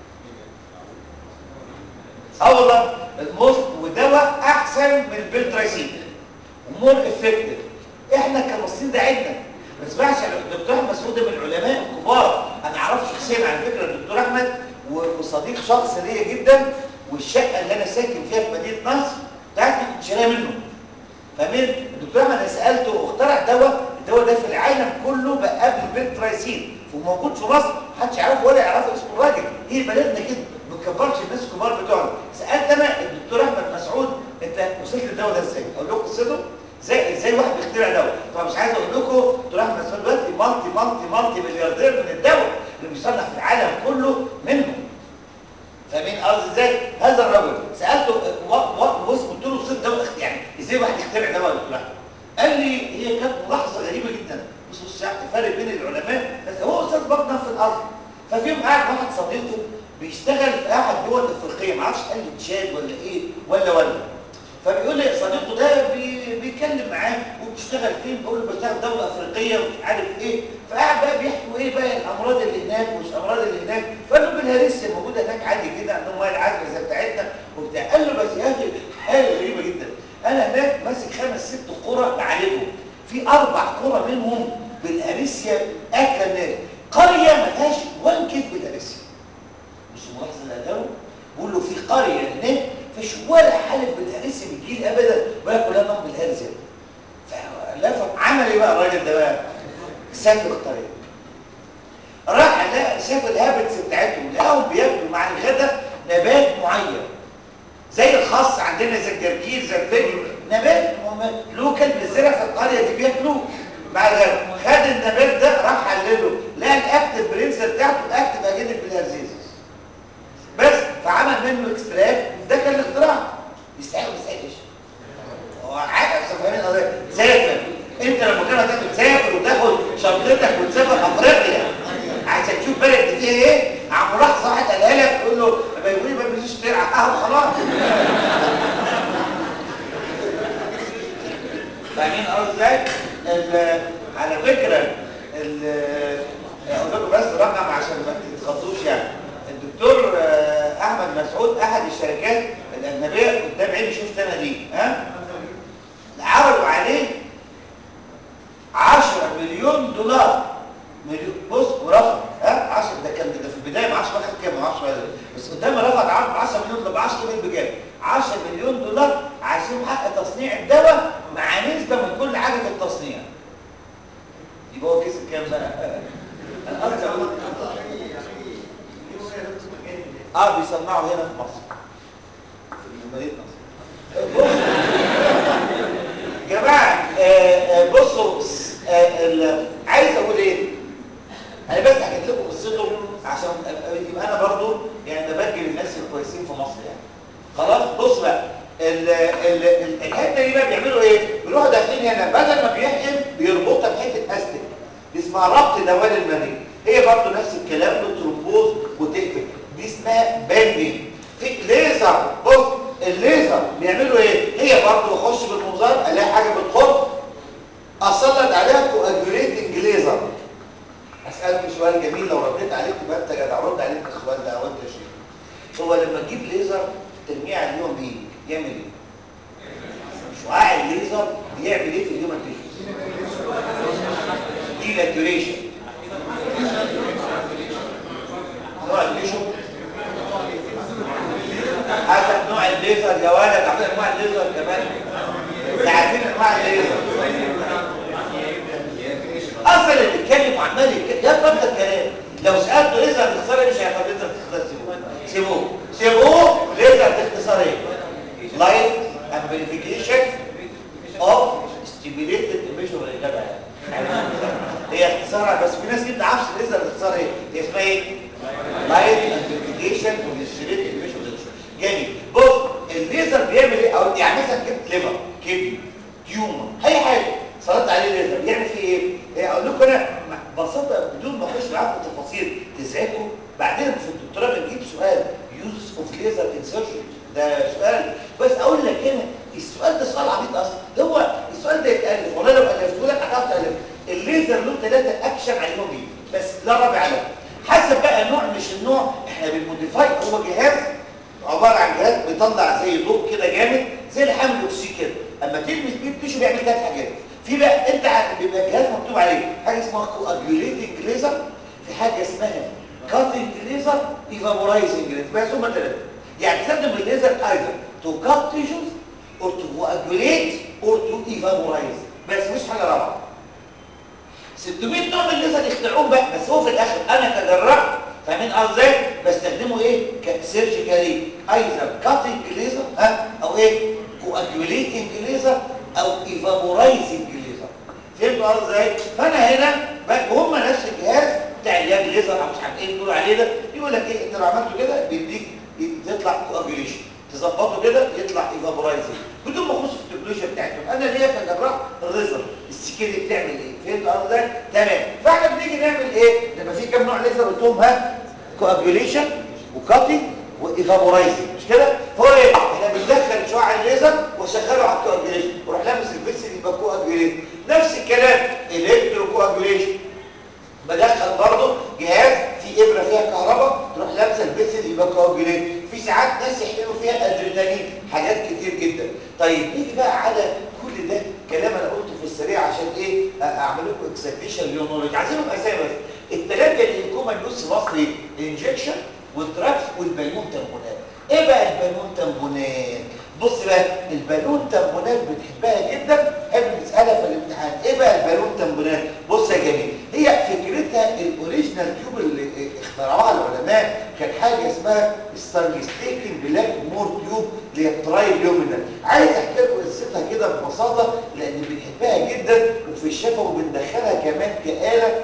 اه والله الموست ودواء احسن من البنترايسين ومور افكتيف احنا كمصريين ده عندنا ما تسمعش الدكتور احمد مسعود من العلماء الكبار انا اعرفه شخصيا على فكره الدكتور احمد وصديق شخص ليا جدا والشقه اللي انا ساكن فيها في مدينه نصر بتاعتي كنت شاريها منه فمن الدكتور احمد انا سالته اخترع دواء الدواء ده في العالم كله بقى قبل البنترايسين وموجود في مصر محدش يعرفه ولا يعرفه اسمه الراجل هي بلدنا كده ما بتكبرش الناس الكبار بتوعنا سالت انا الدكتور احمد مسعود انت وصلت للدواء ده ازاي اقول لكم قصته زي ازاي واحد بيخترع دواء طبعا مش عايز اقول لكم دكتور احمد مسعود دلوقتي مالتي مالتي مالتي ملياردير من الدواء اللي بيصنع في العالم كله منه فاهمين قصدي ازاي هذا الرجل سالته بص قلت له صيد دواء يعني ازاي واحد يخترع دواء يا قال لي هي كانت ملاحظه غريبه جدا بص بص الفرق بين العلماء بس هو استاذ برضه في الارض ففي يوم قاعد واحد صديقه بيشتغل في احد دول افريقيه ما اعرفش قال لي تشاد ولا ايه ولا ولا فبيقول لي صديقه ده بي بيتكلم معاه وبتشتغل فين بقول له بشتغل دوله افريقيه ومش عارف ايه فقاعد بقى بيحكوا ايه بقى الامراض اللي هناك ومش الامراض اللي هناك فقال له بالهرسه موجوده هناك عادي كده عندهم ميه العذبه زي بتاعتنا وبتاع قال له بس يا اخي حاجه غريبه جدا انا هناك ماسك خمس ست قرى بعالجهم في اربع قرى منهم بالاريسيا اكل الناس قريه ما فيهاش وان كيس بالاريسيا مش ملاحظه اللي قاله بقول له في قريه هناك فيش ولا حالف بالاريسيا بتجيلي ابدا ولا كلها نوم بالهرزه فلفت عمل ايه بقى الراجل ده بقى سافر القريه راح لقى شاف الهابتس بتاعتهم لقاهم بياكلوا مع الغداء نبات معين زي الخاص عندنا زي الجرجير زي الفجر نبات لوكال بيزرع في القريه دي بياكلوه مع الغداء خد النبات ده راح حلله لقى الاكتف برنسر بتاعته اكتف اجنب بالهرزيزس بس فعمل منه اكستراكت ده كان الاختراع يستحق ما يستحقش هو عارف فاهمين القضيه سافر انت لما كنت هتاخد تسافر وتاخد شنطتك وتسافر افريقيا عشان تشوف بلد دي فيها ايه عم ملاحظه واحد قالها لك تقول له ما يقولي ما بيجيش ترعى اه خلاص فاهمين قصدي ازاي؟ على فكره اقول لكم بس رقم عشان ما تتخضوش يعني الدكتور احمد مسعود احد الشركات الاجنبيه قدام عيني شفت انا دي ها عرضوا عليه 10 مليون دولار مليون بص ورفض ها 10 ده كان ده في البدايه ما اعرفش واخد كام ما اعرفش بس قدام رفض عرض 10 مليون دولار ب 10 مليون بجد 10 مليون دولار عشان حق تصنيع الدواء مع نسبه من كل حاجه في التصنيع يبقى هو كسب كام بقى انا قصدي اقول اه بيصنعوا هنا في مصر في مدينه نصر بصوا جماعه آه، آه، بصوا آه، ال- عايز اقول ايه انا بس حكيت لكم قصته عشان أبقى- يبقى انا برضو يعني ببجل الناس الكويسين في مصر يعني خلاص بص بقى ال ال ال الحته دي بقى بيعملوا ايه بيروحوا داخلين هنا بدل ما بيحقن بيربطها بحته استك دي اسمها ربط دوال المريء هي برضو نفس الكلام بالترومبوز وتقفل دي اسمها باندنج في ليزر بص الليزر بيعملوا ايه هي برضو بخش بالمنظار الاقي حاجه بتخط اسلط عليها كواجوليتنج ليزر اسالك سؤال جميل لو رديت عليك تبقى انت جدع رد عليك السؤال ده او انت شيء هو لما تجيب ليزر ترميه على اليوم بيه يعمل ايه شعاع الليزر بيعمل ايه في الهيومن تيشوز دي ناتوريشن نوع التيشو حسب نوع الليزر يا ولد عارفين انواع الليزر كمان انت عارفين انواع الليزر اصلا اللي بيتكلم وعمال يتكلم يا طب الكلام لو سالته ليزر باختصار مش هياخد ليزر باختصار سيبوه سيبوه سيبوه ليزر باختصار ايه لايت امبليفيكيشن اوف ستيميليتد ايميشن يا جدع هي اختصارها بس في ناس كده عارفه الليزر باختصار ايه هي اسمها ايه لايت امبليفيكيشن اوف ستيميليتد ايميشن جميل بص الليزر بيعمل ايه او يعني مثلا جبت ليفر كدني تيومر اي حاجه صلت عليه ليزر بيعمل فيه ايه إيه اقول لكم انا ببساطه بدون ما اخش معاكم في التفاصيل تزعجكم بعدين في الدكتوراه بنجيب سؤال يوز اوف ليزر ان سيرجري ده سؤال بس اقول لك هنا السؤال ده سؤال عبيط اصلا هو السؤال ده يتالف والله لو الفته لك هتعرف تالف الليزر له ثلاثه اكشن عليهم بيه بس لا رابع له حسب بقى النوع مش النوع احنا بنموديفاي هو جهاز عباره عن جهاز بيطلع زي ضوء كده جامد زي الحمل الاكسجين كده اما تلمس بيه التيشو بيعمل ثلاث حاجات في بقى انت عارف بيبقى جهاز مكتوب عليه حاجه اسمها كواجوليتنج ليزر في حاجه اسمها كاتنج ليزر ايفابورايزنج ليزر بس هم ثلاثه يعني تستخدم الليزر ايذر تو كات تيشوز اور تو كواجوليت اور تو ايفابورايز بس مش حاجه رابعه 600 نوع من الليزر يخترعوهم بقى بس هو في الاخر انا كجراح فاهمين قصدي ازاي بستخدمه ايه كسيرجيكالي ايذر كاتنج ليزر ها او ايه كواجوليتنج ليزر او ايفابورايزنج ليزر فهمتوا قصدي ازاي فانا هنا بقى- وهم نفس الجهاز بتاع اليد ليزر او مش عارف ايه بيقولوا عليه ده يقول لك ايه انت لو عملته كده بيديك تطلع كواجوليشن تظبطه كده يطلع ايفابورايزنج بدون ما اخش في التكنولوجيا بتاعتهم انا ليا كجراح الريزر السكيل بتعمل ايه فهمت قصدي ازاي تمام فاحنا بنيجي نعمل ايه لما في كام نوع ليزر قلتهم ها كواجوليشن وكاتنج وايفابورايزنج مش كده فهو ايه احنا بندخل شعاع الليزر وشغله على الكواجوليشن وروح لامس الفيسل يبقى كواجوليشن نفس الكلام الكترو كواجوليشن بدخل برضه جهاز في ابره فيها كهرباء تروح لابسه البسل يبقى كواجوليت في ساعات ناس يحقنوا فيها ادرينالين حاجات كتير جدا طيب نيجي بقى على كل ده كلام انا قلته في السريع عشان ايه اعمل لكم اكسبتيشن ليونولوجي عايزينهم اسامي بس الثلاثه اللي الكومن يوز في مصر ايه الانجكشن والدراكس والبالون تامبونات ايه بقى البالون تامبونات بص بقى البالون تامبونات بتحبها جدا حب نسالها في الامتحان ايه بقى البالون تامبونات بص يا جميل هي فكرتها الاوريجينال تيوب اللي اخترعوها العلماء كان حاجه اسمها ستانجستيكن بلاك مور تيوب اللي هي الترايليومينال عايز احكي لكم قصتها كده ببساطه لان بنحبها جدا وفي الشفا وبندخلها كمان كآلة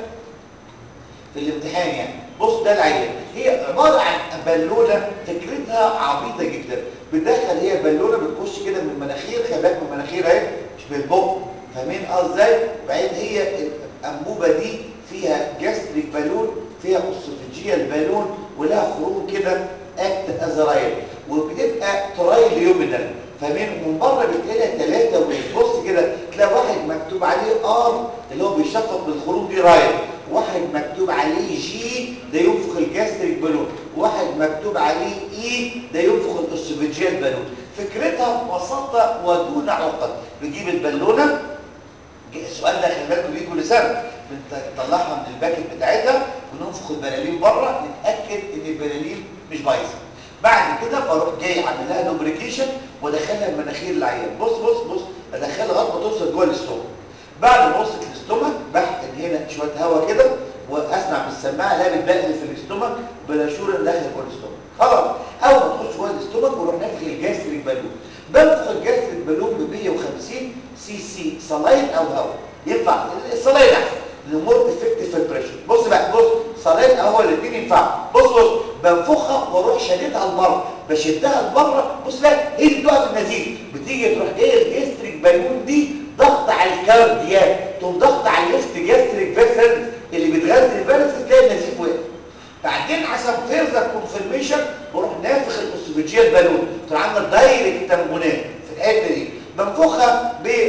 في الامتحان يعني بص ده العيان هي عباره عن بالونه فكرتها عبيطه جدا بتدخل هي بالونه بتخش كده من المناخير خلي بالك من المناخير اهي مش بالبق فاهمين قصدي ازاي وبعدين هي الانبوبه دي فيها جاستريك بالون فيها اسوفيجيال بالون ولها خروم كده اكت ازرايل وبتبقى ترايليومينال فاهمين ومن بره بتلاقيها ثلاثه وبص كده تلاقي واحد مكتوب عليه ار اللي هو بيشفط بالخروم دي رايل واحد مكتوب عليه جي ده ينفخ الجاستريك بالون واحد مكتوب عليه اي ده ينفخ الاسوفيجيال بالون فكرتها ببساطه ودون عقد بنجيب البالونه السؤال ده خلي بالكم بيجي كل سنه بنطلعها من الباكت بتاعتها وننفخ البلالين بره نتاكد ان البلالين مش بايظه بعد كده بروح جاي عامل لها لوبريكيشن وادخلها المناخير العيان بص بص بص ادخلها لغايه ما توصل جوه الاستومك بعد ما وصلت الاستومك بحقن هنا شويه هواء كده واسمع من السماعه الاقي بتبقى في الاستومك بلاشور ان داخل جوه الاستومك خلاص اول ما تخش جوه الاستومك بروح نافخ الجاستريك بالون بنفخ الجاستريك بالون ب 150 سي سي صلاين او هواء ينفع الصلاين احسن لمور افكتيف في البريشر بص بقى بص صلاين او هو الاثنين ينفعوا بص بص بنفخها واروح شاددها لبره بشدها لبره بص بقى هي اللي بتقع في النزيف بتيجي تروح ايه الجاستريك بالون دي ضغط على الكاردياك تقوم ضغط على الليفت جاستريك فيسل اللي بتغذي الفالف تلاقي النزيف وقع بعدين عشان فيرذر كونفرميشن بروح نافخ الاوسوفيجيال بالون تروح عامله دايركت تمبونات في الحته دي بنفخها ب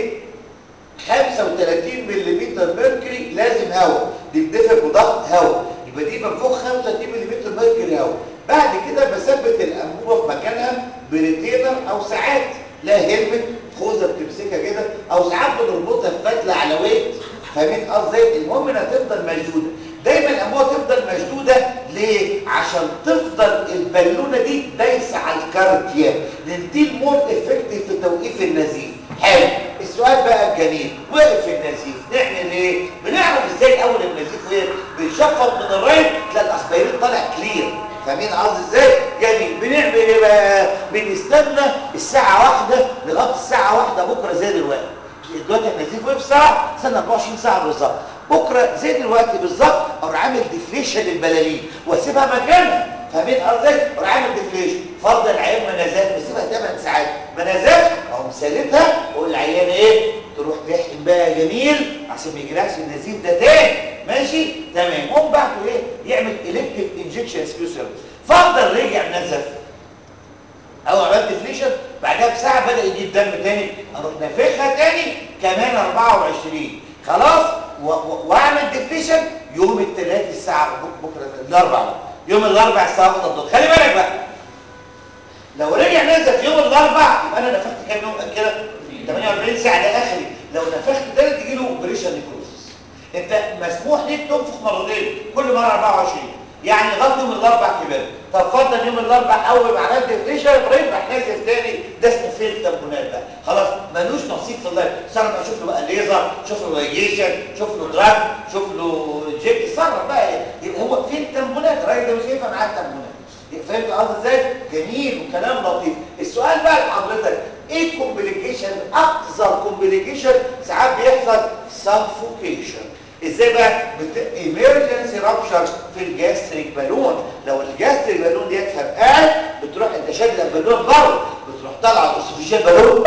35 ملم ميركوري لازم هواء دي بتدفع بضغط هواء يبقى دي بنفخ 35 ملم ميركوري هواء بعد كده بثبت الانبوبه في مكانها بريتينر او ساعات لا هلمت خوذه بتمسكها كده او ساعات بنربطها في فتله على ويت فاهمين قصدي المهم انها تفضل مشدوده دايما الانبوبه تفضل مشدوده ليه عشان تفضل البالونه دي دايسه على الكاردياك لان دي المور افكتيف في توقيف النزيف حلو السؤال بقى الجميل وقف النزيف نعمل ايه بنعرف ازاي اول النزيف وقف بنشفط من الرايت تلاقي الاسبيرين طالع كلير فاهمين قصدي ازاي جميل بنعمل ايه بقى بنستنى الساعه واحدة لغايه الساعه واحدة بكره زي دلوقتي دلوقتي النزيف وقف ساعه استنى 24 ساعه بالظبط بكره زي دلوقتي بالظبط اروح عامل ديفليشن للبلالين واسيبها مكانها فاهمين قصدي اروح عامل ديفليشن فرض العيان ما نزلش بسيبها 8 ساعات ما نزلش اقوم سالتها واقول للعيان ايه تروح تحقن بقى جميل عشان ما يجرحش النزيف ده تاني ماشي تمام هم بعته ايه يعمل الكتريك انجكشن سبيوسر فرضا رجع نزف او عملت ديفليشن بعدها بساعه بدا يجيب دم تاني اروح نافخها تاني كمان 24 خلاص واعمل ديفليشن يوم الثلاث الساعه بكره الاربعاء يوم الاربعاء الساعه 1 الظهر خلي بالك بقى لو رجع نزف يوم الاربعاء يبقى انا نفخت كام يوم كده 48 ساعه ده اخري لو نفخت ده تجي له اوبريشن نيكروسس انت مسموح ليك تنفخ مرتين كل مره 24 يعني لغايه يوم الاربع كبر طب فضل يوم الاربع اول ما عملت ديفليشن ابراهيم راح نازل تاني ده اسمه فيل تمبونات بقى خلاص ملوش نصيب في اللايف صار بقى شوف له بقى ليزر شوف له لايجيشن شوف له دراج شوف له جيك صار بقى يبقى هو فيل تمبونات الراجل ده مش هينفع معاه التمبونات فهمت قصدي ازاي جميل وكلام لطيف السؤال بقى لحضرتك ايه الكومبليكيشن اكثر كومبليكيشن ساعات بيحصل سفوكيشن ازاي بقى ايمرجنسي رابشر في الجاستريك بالون لو الجاستريك بالون ديت فرقعت بتروح انت شادد البالون بره بتروح طالعه الاوسفيجيال بالون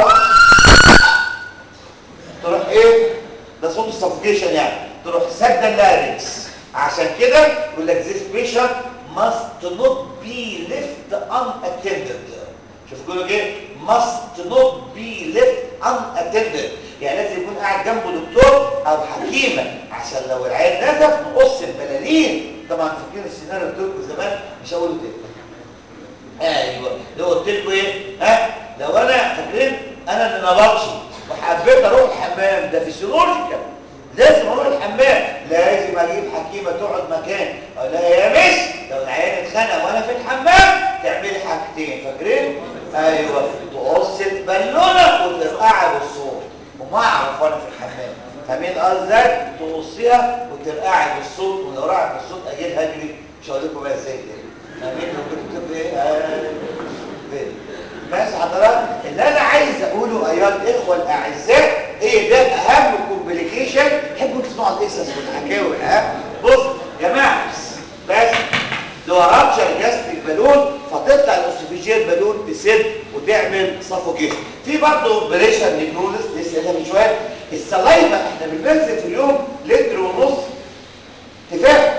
تروح ايه ده صوت السفوكيشن يعني تروح سد اللارنكس عشان كده يقول لك this patient must not be left unattended شوف يقول لك ايه must not be left unattended يعني لازم يكون قاعد جنبه دكتور او حكيمه عشان لو العيال نزف نقص البلالين طبعا فاكرين السيناريو اللي قلت لكم زمان مش هقوله تاني ايوه لو قلت لكم ايه ها لو انا فاكرين انا اللي نبطش وحبيت اروح الحمام ده فيسيولوجيكال لازم اروح الحمام لازم اجيب حكيمه تقعد مكان اقول لها يا مس لو العيال اتخانق وانا في الحمام تعملي حاجتين فاكرين ايوه تقص البالونه وترقعها بالصوت وما اعرف وانا في الحمام فاهمين ازاي تقصيها وترقعي بالصوت ولو رقعت بالصوت اجي هجري مش هقول لكم بقى ازاي تاني فاهمين لو كنت بتقول ايه ماشي حضرتك اللي انا عايز اقوله ايها الاخوه الاعزاء ايه ده اهم كومبليكيشن تحبوا تسمعوا القصص والحكاوي ها بص يا جماعه بس لو رابشر جاستريك بالون فتطلع الاوسوفيجيال بالون تسد وتعمل سافوكيشن في برضه بريشر نيكروزس لسه قايلها من شويه السلايفه احنا بننزل في اليوم لتر ونص تفاهم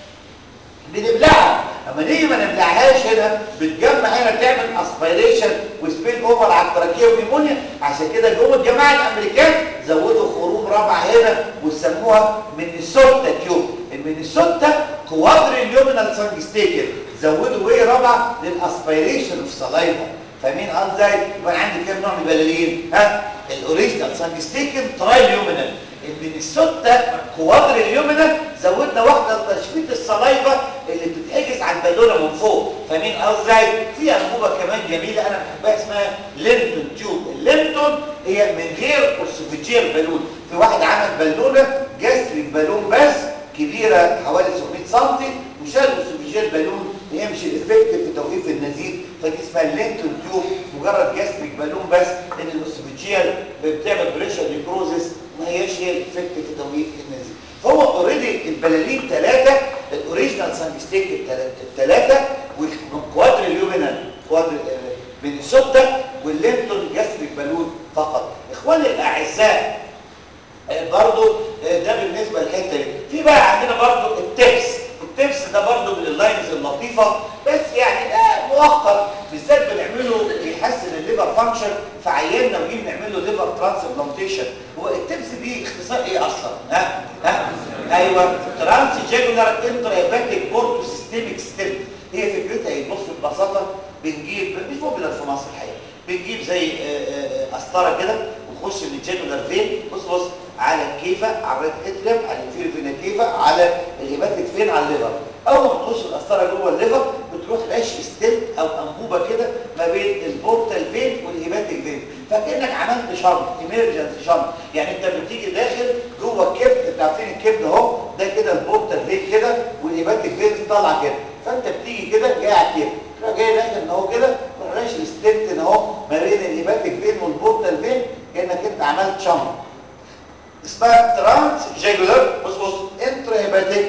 بنبلعها اما نيجي ما نبلعهاش هنا بتجمع هنا تعمل اسبيريشن وسبيل اوفر على التراكيه ونيمونيا عشان كده جوه الجماعه الامريكان زودوا خروم رابعه هنا وسموها مينيسوتا تيوب المينيسوتا كوادر اليومينال سانجستيكل زودوا ايه رابعه للاسبيريشن اوف سلايفا فاهمين ازاي يبقى عندي كام نوع من البلالين ها الاوريجينال سانجستيكل تراي اليومينال المينيسوتا كوادر اليومينال زودنا واحده لتشفيط السلايفا اللي بتتحجز على البالونه من فوق فاهمين ازاي في انبوبه كمان جميله انا بحبها اسمها ليمتون تيوب الليمتون هي من غير اوسوفيجيال بالون في واحد عمل بالونه جاستريك بالون بس كبيره حوالي 700 سم وشالوا اسوفيجيال بالون هي مش الافكتيف في توقيف النزيف فدي اسمها اللينتون تيوب مجرد جاستريك بالون بس لان الاسوفيجيال بتعمل بريشر نيكروزس ما هياش هي الافكتيف في توقيف النزيف فهو اوريدي البلالين ثلاثه الاوريجينال سانجستيك الثلاثه والكوادريليومينال كوادر مينيسوتا واللينتون جاستريك بالون فقط اخواني الاعزاء برضو ده بالنسبه للحته دي في بقى عندنا برضو التبس التبس ده برضو من اللاينز اللطيفه بس يعني ده مؤقت بالذات بنعمله بيحسن الليفر فانكشن فعيالنا ونيجي نعمل له ليفر ترانسبلانتيشن هو التبس دي اختصار ايه اصلا ها ها ايوه ترانس جاجولار انترهيباتيك بورتو سيستميك ستيم هي فكرتها ايه بص ببساطه بنجيب مش موجوده في مصر الحقيقه بنجيب زي قسطره كده ونخش من الجاجولار فين بص بص على الكيفه على الريد اتريم على الانفيريو فينا كيفه على الهيباتيك فين على الليفر اول ما تخش القسطره جوه الليفر بتروح رش ستيب او انبوبه كده ما بين البورتال فين والهيباتيك فين فكانك عملت شنط ايمرجنسي شنط يعني انت بتيجي داخل جوه الكبد انت عارفين الكبد اهو ده كده البورتال فين كده والهيباتيك فين طالعه كده فانت بتيجي كده جاي على الكبد تروح جاي داخل ان هو كده تروح رش ستيب اهو ما بين الهيباتيك فين والبورتال فين كانك انت عملت شنط اسمها ترانس جاجولار بص بص انترهيباتيك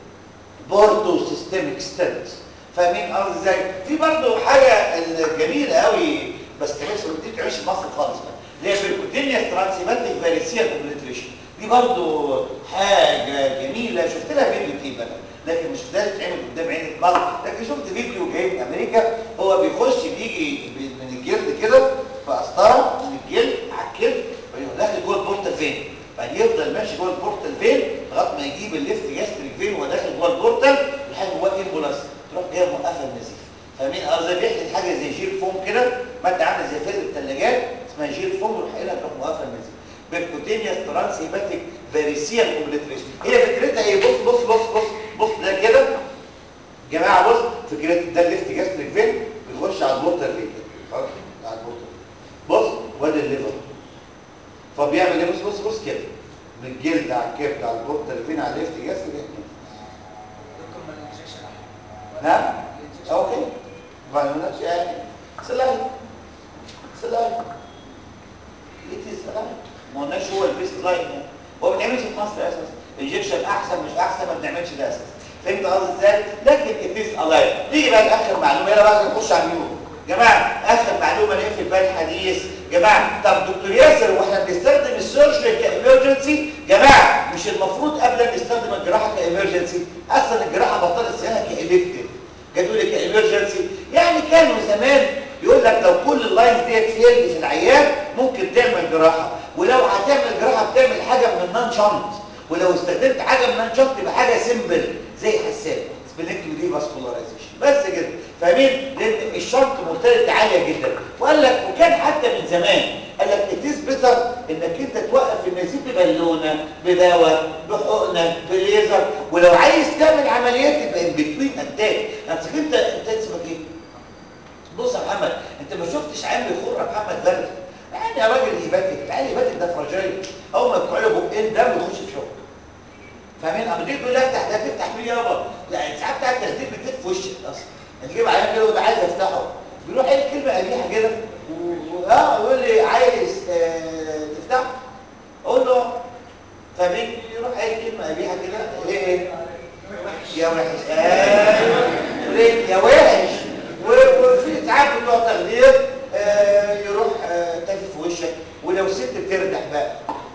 بورتو سيستميك ستنت فاهمين قصدي ازاي في برضه حاجه الجميله قوي بس كمان دي بتعيش في مصر خالص بقى اللي هي بيركوتينيا ترانسيباتيك فاريسيا كومبليتريشن دي برضه حاجه جميله شفت لها فيديو كتير بقى لكن مش ده تتعمل قدام عيني في مصر لكن شفت فيديو جاي من امريكا هو بيخش بيجي من الجلد كده في قسطره من الجلد على الكلب ويروح داخل جوه البورتال فين بعد يفضل ماشي جوه البورتال فين لغايه ما يجيب الليفت جاستريك فين وهو داخل جوه البورتال لحد هو امبولاس تروح جايه موقفه النزيف فاهمين اه زي بيحكي حاجه زي جيل فوم كده ماده عامله زي فيلم الثلاجات اسمها جيل فوم يروح قايلها تروح موقفه النزيف بيركوتينيوس ترانس هيباتيك فاريسيال كومبليتريشن هي فكرتها ايه بص بص بص بص بص ده كده جماعه بص فكرتها ده الليفت جاستريك فين بيخش على البورتال فين كده خلاص على البورتال بص وادي الليفر فبيعمل ايه بص بص بص كده من الجلد على الكبد على البورتال فين على الليفت جاستريك نعم اوكي ما لناش يعني سلاي سلاي ليتي سلاي ما قلناش هو البيست لاين يعني هو ما بنعملش في مصر اساسا انجكشن احسن مش احسن ما بنعملش ده اساسا فهمت قصدي ازاي لكن اتيز الايف نيجي بقى لاخر معلومه يلا بقى نخش على اليوم جماعه اخر معلومه نقفل بقى الحديث جماعه طب دكتور ياسر واحنا بنستخدم السيرجري كايمرجنسي جماعه مش المفروض قبل ما نستخدم الجراحه كايمرجنسي اصلا الجراحه بطلت اسمها كالكتيف جاتوا لي كايمرجنسي يعني كانوا زمان يقول لك لو كل اللاينز ديت فيلد في العيان ممكن تعمل جراحه ولو هتعمل جراحه بتعمل حاجه من النان شنط ولو استخدمت حاجه من النان شنط يبقى حاجه سيمبل زي حساب سبليكتيف دي فاسكولاريزيشن بس كده فاهمين لان الشنط مرتبطه عاليه جدا وقال لك وكان حتى من زمان قال لك اتيز بيتر انك انت توقف النزيف ببالونه بدواء بحقنه بليزر ولو عايز تعمل عمليات يبقى ان بتوين اتاك انت انت انت اسمك ايه بص يا محمد انت ما شفتش عين بيخر يا محمد برد يعني يا راجل هيباتك العين هيباتك ده فراجايل اول ما يطلع له بقين دم يخش في شوك فاهمين اما تيجي تقول لا افتح ده تفتح مين يابا لا ساعات بتاع التخدير بتلف في وشك اصلا انت جايب عيان كده وده عايز افتحه بيروح قايل كلمه قبيحه كده اه يقول لي عايز آه تفتحه اقول له فاهمين يروح قايل كلمه قبيحه كده ايه ايه يا وحش ايوه يا وحش وفي ساعات بتوع تخدير آه يروح آه تافه في وشك ولو ست بتردح بقى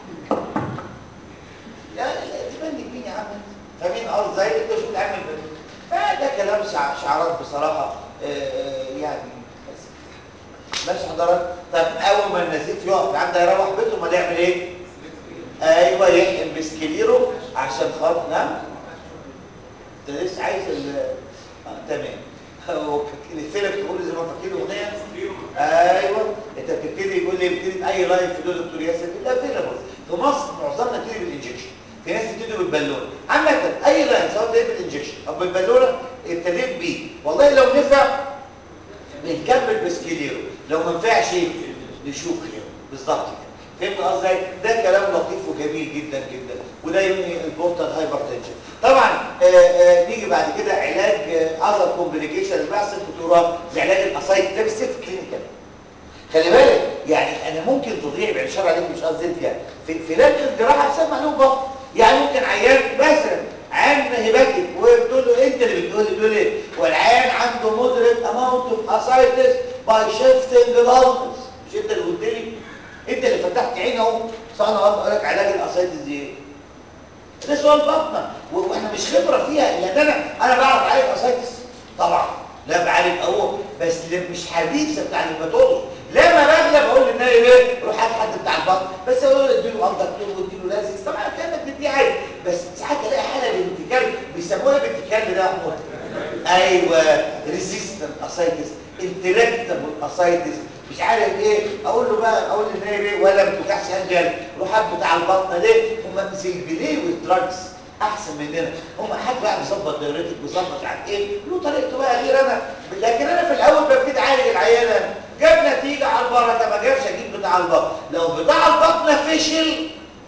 لا تبنك مين يا عم فمين اه زي انت مش بتعمل بني فده كلام شعارات بصراحه آه يعني بس ماشي حضرتك طب اول ما النزيف يقف عنده يروح بيته ما يعمل ايه ايوه يحقن بسكليرو عشان خاطر نعم انت لسه عايز ال آه تمام هو الفيلم تقول زي ما فاكر اغنيه ايوه انت بتبتدي يقول لي ابتدي باي لاين في دول دكتور ياسر لا فيلم في مصر معظمنا بتبتدي بالانجكشن في ناس بتبتدي بالبالونه عامه اي لاين سواء ابتديت بالانجكشن او بالبالونه ابتديت بيه والله لو نفع بنكمل بسكيليرو لو ما نفعش نشوف غيره بالظبط كده فهمت قصدي ده كلام لطيف وجميل جدا جدا وده يبني البورتال هايبرتنشن طبعا آآ آآ نيجي بعد كده علاج اذر كومبليكيشن اللي بيحصل الدكتوراه لعلاج الاسايت ده بس في كلينيكال خلي بالك يعني انا ممكن تضيع بعد الشر عليك مش قصدي انت يعني في في لجنه الجراحه بسبب معلوم بطن يعني ممكن عيان مثلا عيان هيباتيك وبتقول له انت اللي بتقول لي بتقول ايه والعيان عنده مودريت اماونت اوف اسايتس باي شيفتنج لانجز مش انت اللي قلت لي انت اللي فتحت عيني اهو صاحنا اقول لك علاج الاسايتس دي ايه ده سؤال بطنه واحنا مش خبره فيها لان انا انا بعرف اعالج اسايتس طبعا لا بعالج اهو بس اللي مش حديثه بتاع الباثولوجي لما بغلب اقول للنايب ايه روح هات حد بتاع البطن بس اقول له اديله اندكتور واديله لازكس طبعا الكلام ده بتديه عادي بس ساعات الاقي حاله بنتكال بيسموها بنتكال ده محمود ايوه ريزيستنت اسايتس انتراكتبل اسايتس مش عارف ايه اقول له بقى اقول للنايب ايه ولا ما توجعش انجل روح هات بتاع البطن ليه هم زي البليه والدراجز احسن مننا هم حد بقى بيظبط دايرتك بيظبط مش عارف ايه له طريقته بقى غير انا لكن انا في الاول ببتدي اعالج العيانه جاب نتيجه على البركه ما جابش اجيب بتاع البطن لو بتاع البطن فشل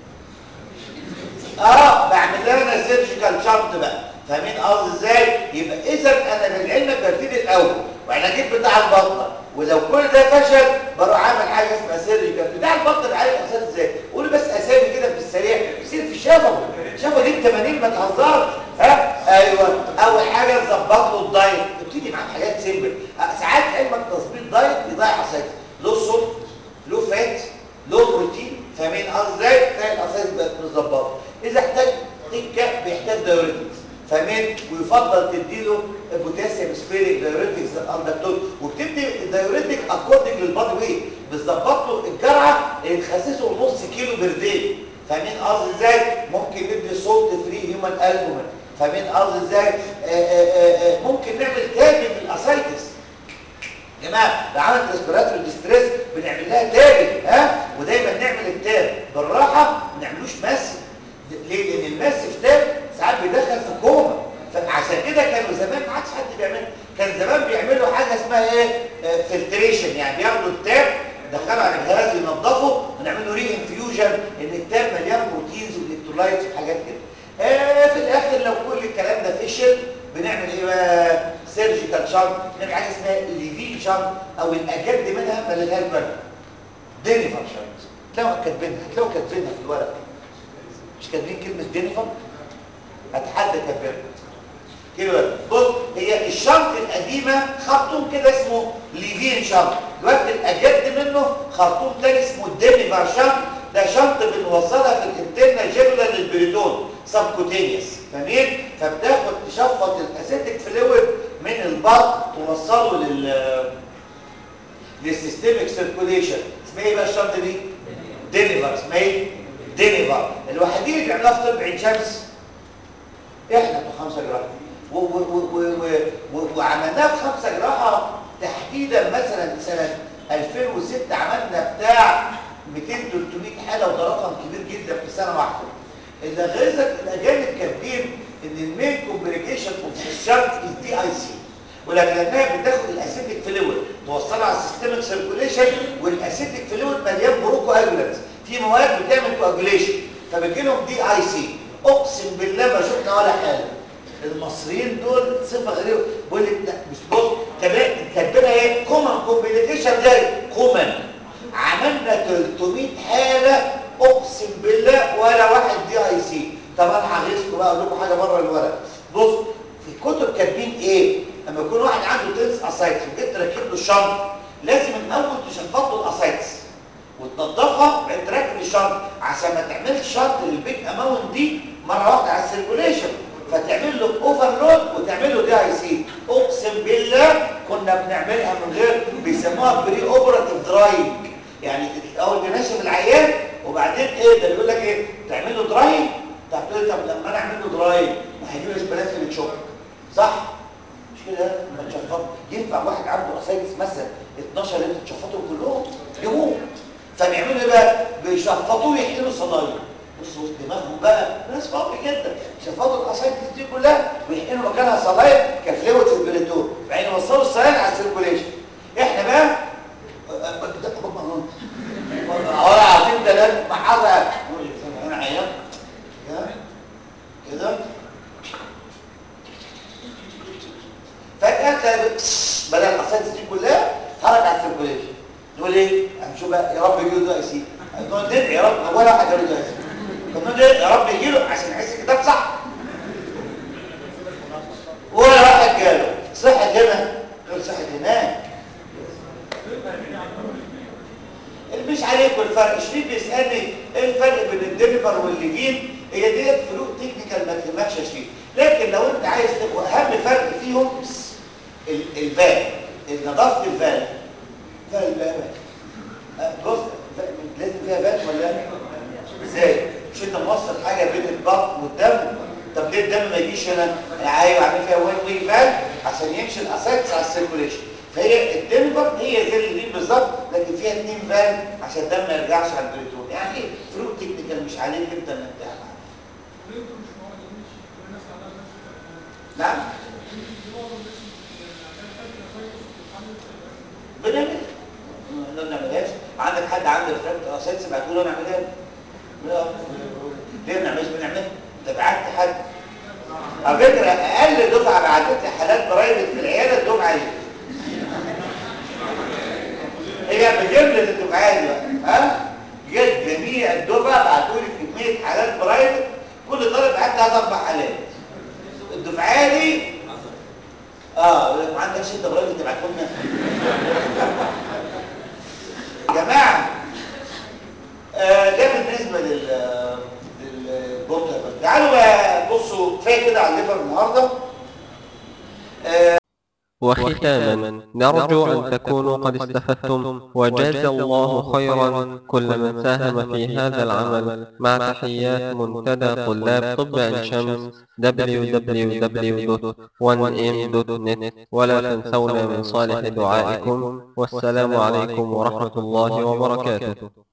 اه بعمل لها انا سيرجيكال شنط بقى فاهمين قصدي ازاي يبقى اذا انا بالعلم ببتدي الاول وانا اجيب بتاع البطن ولو كل ده فشل بروح اعمل حاجه اسمها سيرجيكال بتاع البطن بعالج الاساس ازاي قولوا بس اسامي كده في السريع يصير في شفه شفه دي ب 80 ما تهزرش ها ايوه اول حاجه نظبط له الدايت ابتدي معاه بحاجات سيمبل ساعات علمك تظبيط دايت يضيع اساس له صوت له فات له بروتين فاهمين قصدي ازاي تلاقي الاساس بقت متظبطه اذا احتاج تكه بيحتاج دايوريتكس فاهمين ويفضل تديله بوتاسيوم سبيريك دايوريتكس الاندكتور وبتدي الدايوريتك اكوردنج للبادي ويت بتظبط له الجرعه اللي تخسسه نص كيلو بير داي فاهمين قصدي ازاي ممكن ندي سولت فري هيومن البومين فاهمين قصدي ازاي ممكن نعمل تابي للاسايتس يا جماعه لو عملت ريسبيراتوري ديستريس بنعمل لها تابي ها ودايما نعمل التاب بالراحه ما نعملوش ماسف ليه لان الماسف تاب ساعات بيدخل في كوما فعشان كده كانوا زمان ما عادش حد بيعمل كان زمان بيعملوا حاجه اسمها ايه فلتريشن يعني بياخدوا التاب يدخلوا على الجهاز ينظفه ونعمل له ري انفيوجن ان التاب مليان بروتينز والكترولايتس وحاجات كده آه في الاخر لو كل الكلام ده فشل بنعمل ايه بقى سيرجيكال شنط نعمل حاجه اسمها ليفين شنط او الاجد منها ما لهاش بالك دينيفر شنط تلاقوا كاتبينها هتلاقوا كاتبينها في الورق مش كاتبين كلمه دينيفر اتحدى كاتبينها كده بص هي الشنط القديمه خرطوم كده اسمه ليفين شنط دلوقتي الاجد منه خرطوم تاني اسمه دينيفر شنط ده شنط بنوصلها في الانترنا جيرولار للبريتون سبكوتينيوس فاهمين فبتاخد تشفط الاسيتيك فلويد من البطن توصله لل للسيستميك سيركوليشن اسمها ايه بقى الشنطه دي دينيفر اسمها ايه دينيفر الوحيدين اللي بيعملوها في طب عين شمس احنا بتوع خمسه جراحه وعملناها في خمسه جراحه تحديدا مثلا سنه 2006 عملنا بتاع 200 300 حاله وده رقم كبير جدا في سنه واحده الاغذيه الاجانب كاتبين ان المين كومبليكيشن اوف الشنط از دي اي سي ولكن لانها بتاخد الاسيتيك فلويد توصلها على السيستميك سيركوليشن والاسيتيك فلويد مليان بروكو اجولانس في مواد بتعمل كواجوليشن فبيجي لهم دي اي سي اقسم بالله ما شفنا ولا حاله المصريين دول صفه غريبه بقول لك لا مش بص كاتبينها ايه كومن كومبليكيشن ده كومن عملنا 300 حاله اقسم بالله ولا واحد دي اي سي طب انا هغيظكم بقى اقول لكم حاجه بره الورق بص في الكتب كاتبين ايه لما يكون واحد عنده تنس اسايتس وجيت تركب له الشنط لازم الاول تشفط له الاسايتس وتنضفها وبعدين تركب الشنط عشان ما تعملش شنط للبيج اماونت دي مره واحده على السيركوليشن فتعمل له اوفرلود وتعمل له دي اي سي اقسم بالله كنا بنعملها من غير بيسموها بري اوبراتيف دراينج يعني الاول بنشف العيان وبعدين ايه ده بيقول لك ايه تعمل له دراينج طب تقول طب لما انا اعمل له دراينج ما هيجيب البنات اللي بتشوف صح مش كده لما تشفط ينفع واحد عنده اسايتس مثلا 12 اللي تشفطهم كلهم يموت فبيعملوا ايه بقى بيشفطوه يحقنوا صلايم بصوا دماغهم بقى ناس فاضي جدا شفطوا الاسايتس دي كلها ويحقنوا مكانها صلايم كفلوت البليتون بعدين يوصلوا الصلايم على السيركوليشن احنا بقى ولا عارفين ثلاثة السيركوليشن نقول ايه هنشوف بقى يا رب يجي له اي سي نقول ندعي يا رب ولا واحد جاله اي سي طب ندعي يا رب يجي له عشان يحس الكتاب صح ولا واحد جاله صحة هنا غير صحة هناك اللي مش عليكم الفرق شريف بيسالني ايه الفرق بين الدنفر والليجين هي ديت فروق تكنيكال ما تهمكش يا شريف لكن لو انت عايز تبقى اهم فرق فيهم ال- الفال نظافه الفال فال بقى بقى. بص ف- لازم فيها فال ولا لا؟ ازاي مش انت موصل حاجه بين البطن والدم طب ليه الدم ما يجيش هنا ايوه عامل فيها وين وين فال عشان يمشي الاسيتس على السيركوليشن فهي الدنفر هي زي اللي بالظبط لكن فيها اتنين فال عشان الدم ما يرجعش على البريتون يعني فروق تكنيكال مش عليك انت انك تعمل نعم بنعمل ما بنعملهاش عندك حد عنده ريفراكت اسيتس بعتوا له نعملها لا ليه ما بنعملش بنعملها انت بعت حد على فكره اقل دفعه بعتت لي حالات برايفت في العياده الدفعه دي هي بجمله الدفعات دي بقى ها جت جميع الدفعه بعتوا لي كميه حالات برايفت كل طالب بعت ثلاث اربع حالات الدفعه دي اه يقول لك ما عندكش انت برايفت تبعته لنا يا جماعه آه ده بالنسبه لل للبورتال تعالوا بقى بصوا كفايه كده على الليفر النهارده وختاما نرجو أن تكونوا قد استفدتم وجاز الله خيرا كل من ساهم في هذا العمل مع تحيات منتدى طلاب طب عين شمس www.1m.net ولا تنسونا من صالح دعائكم والسلام عليكم ورحمة الله وبركاته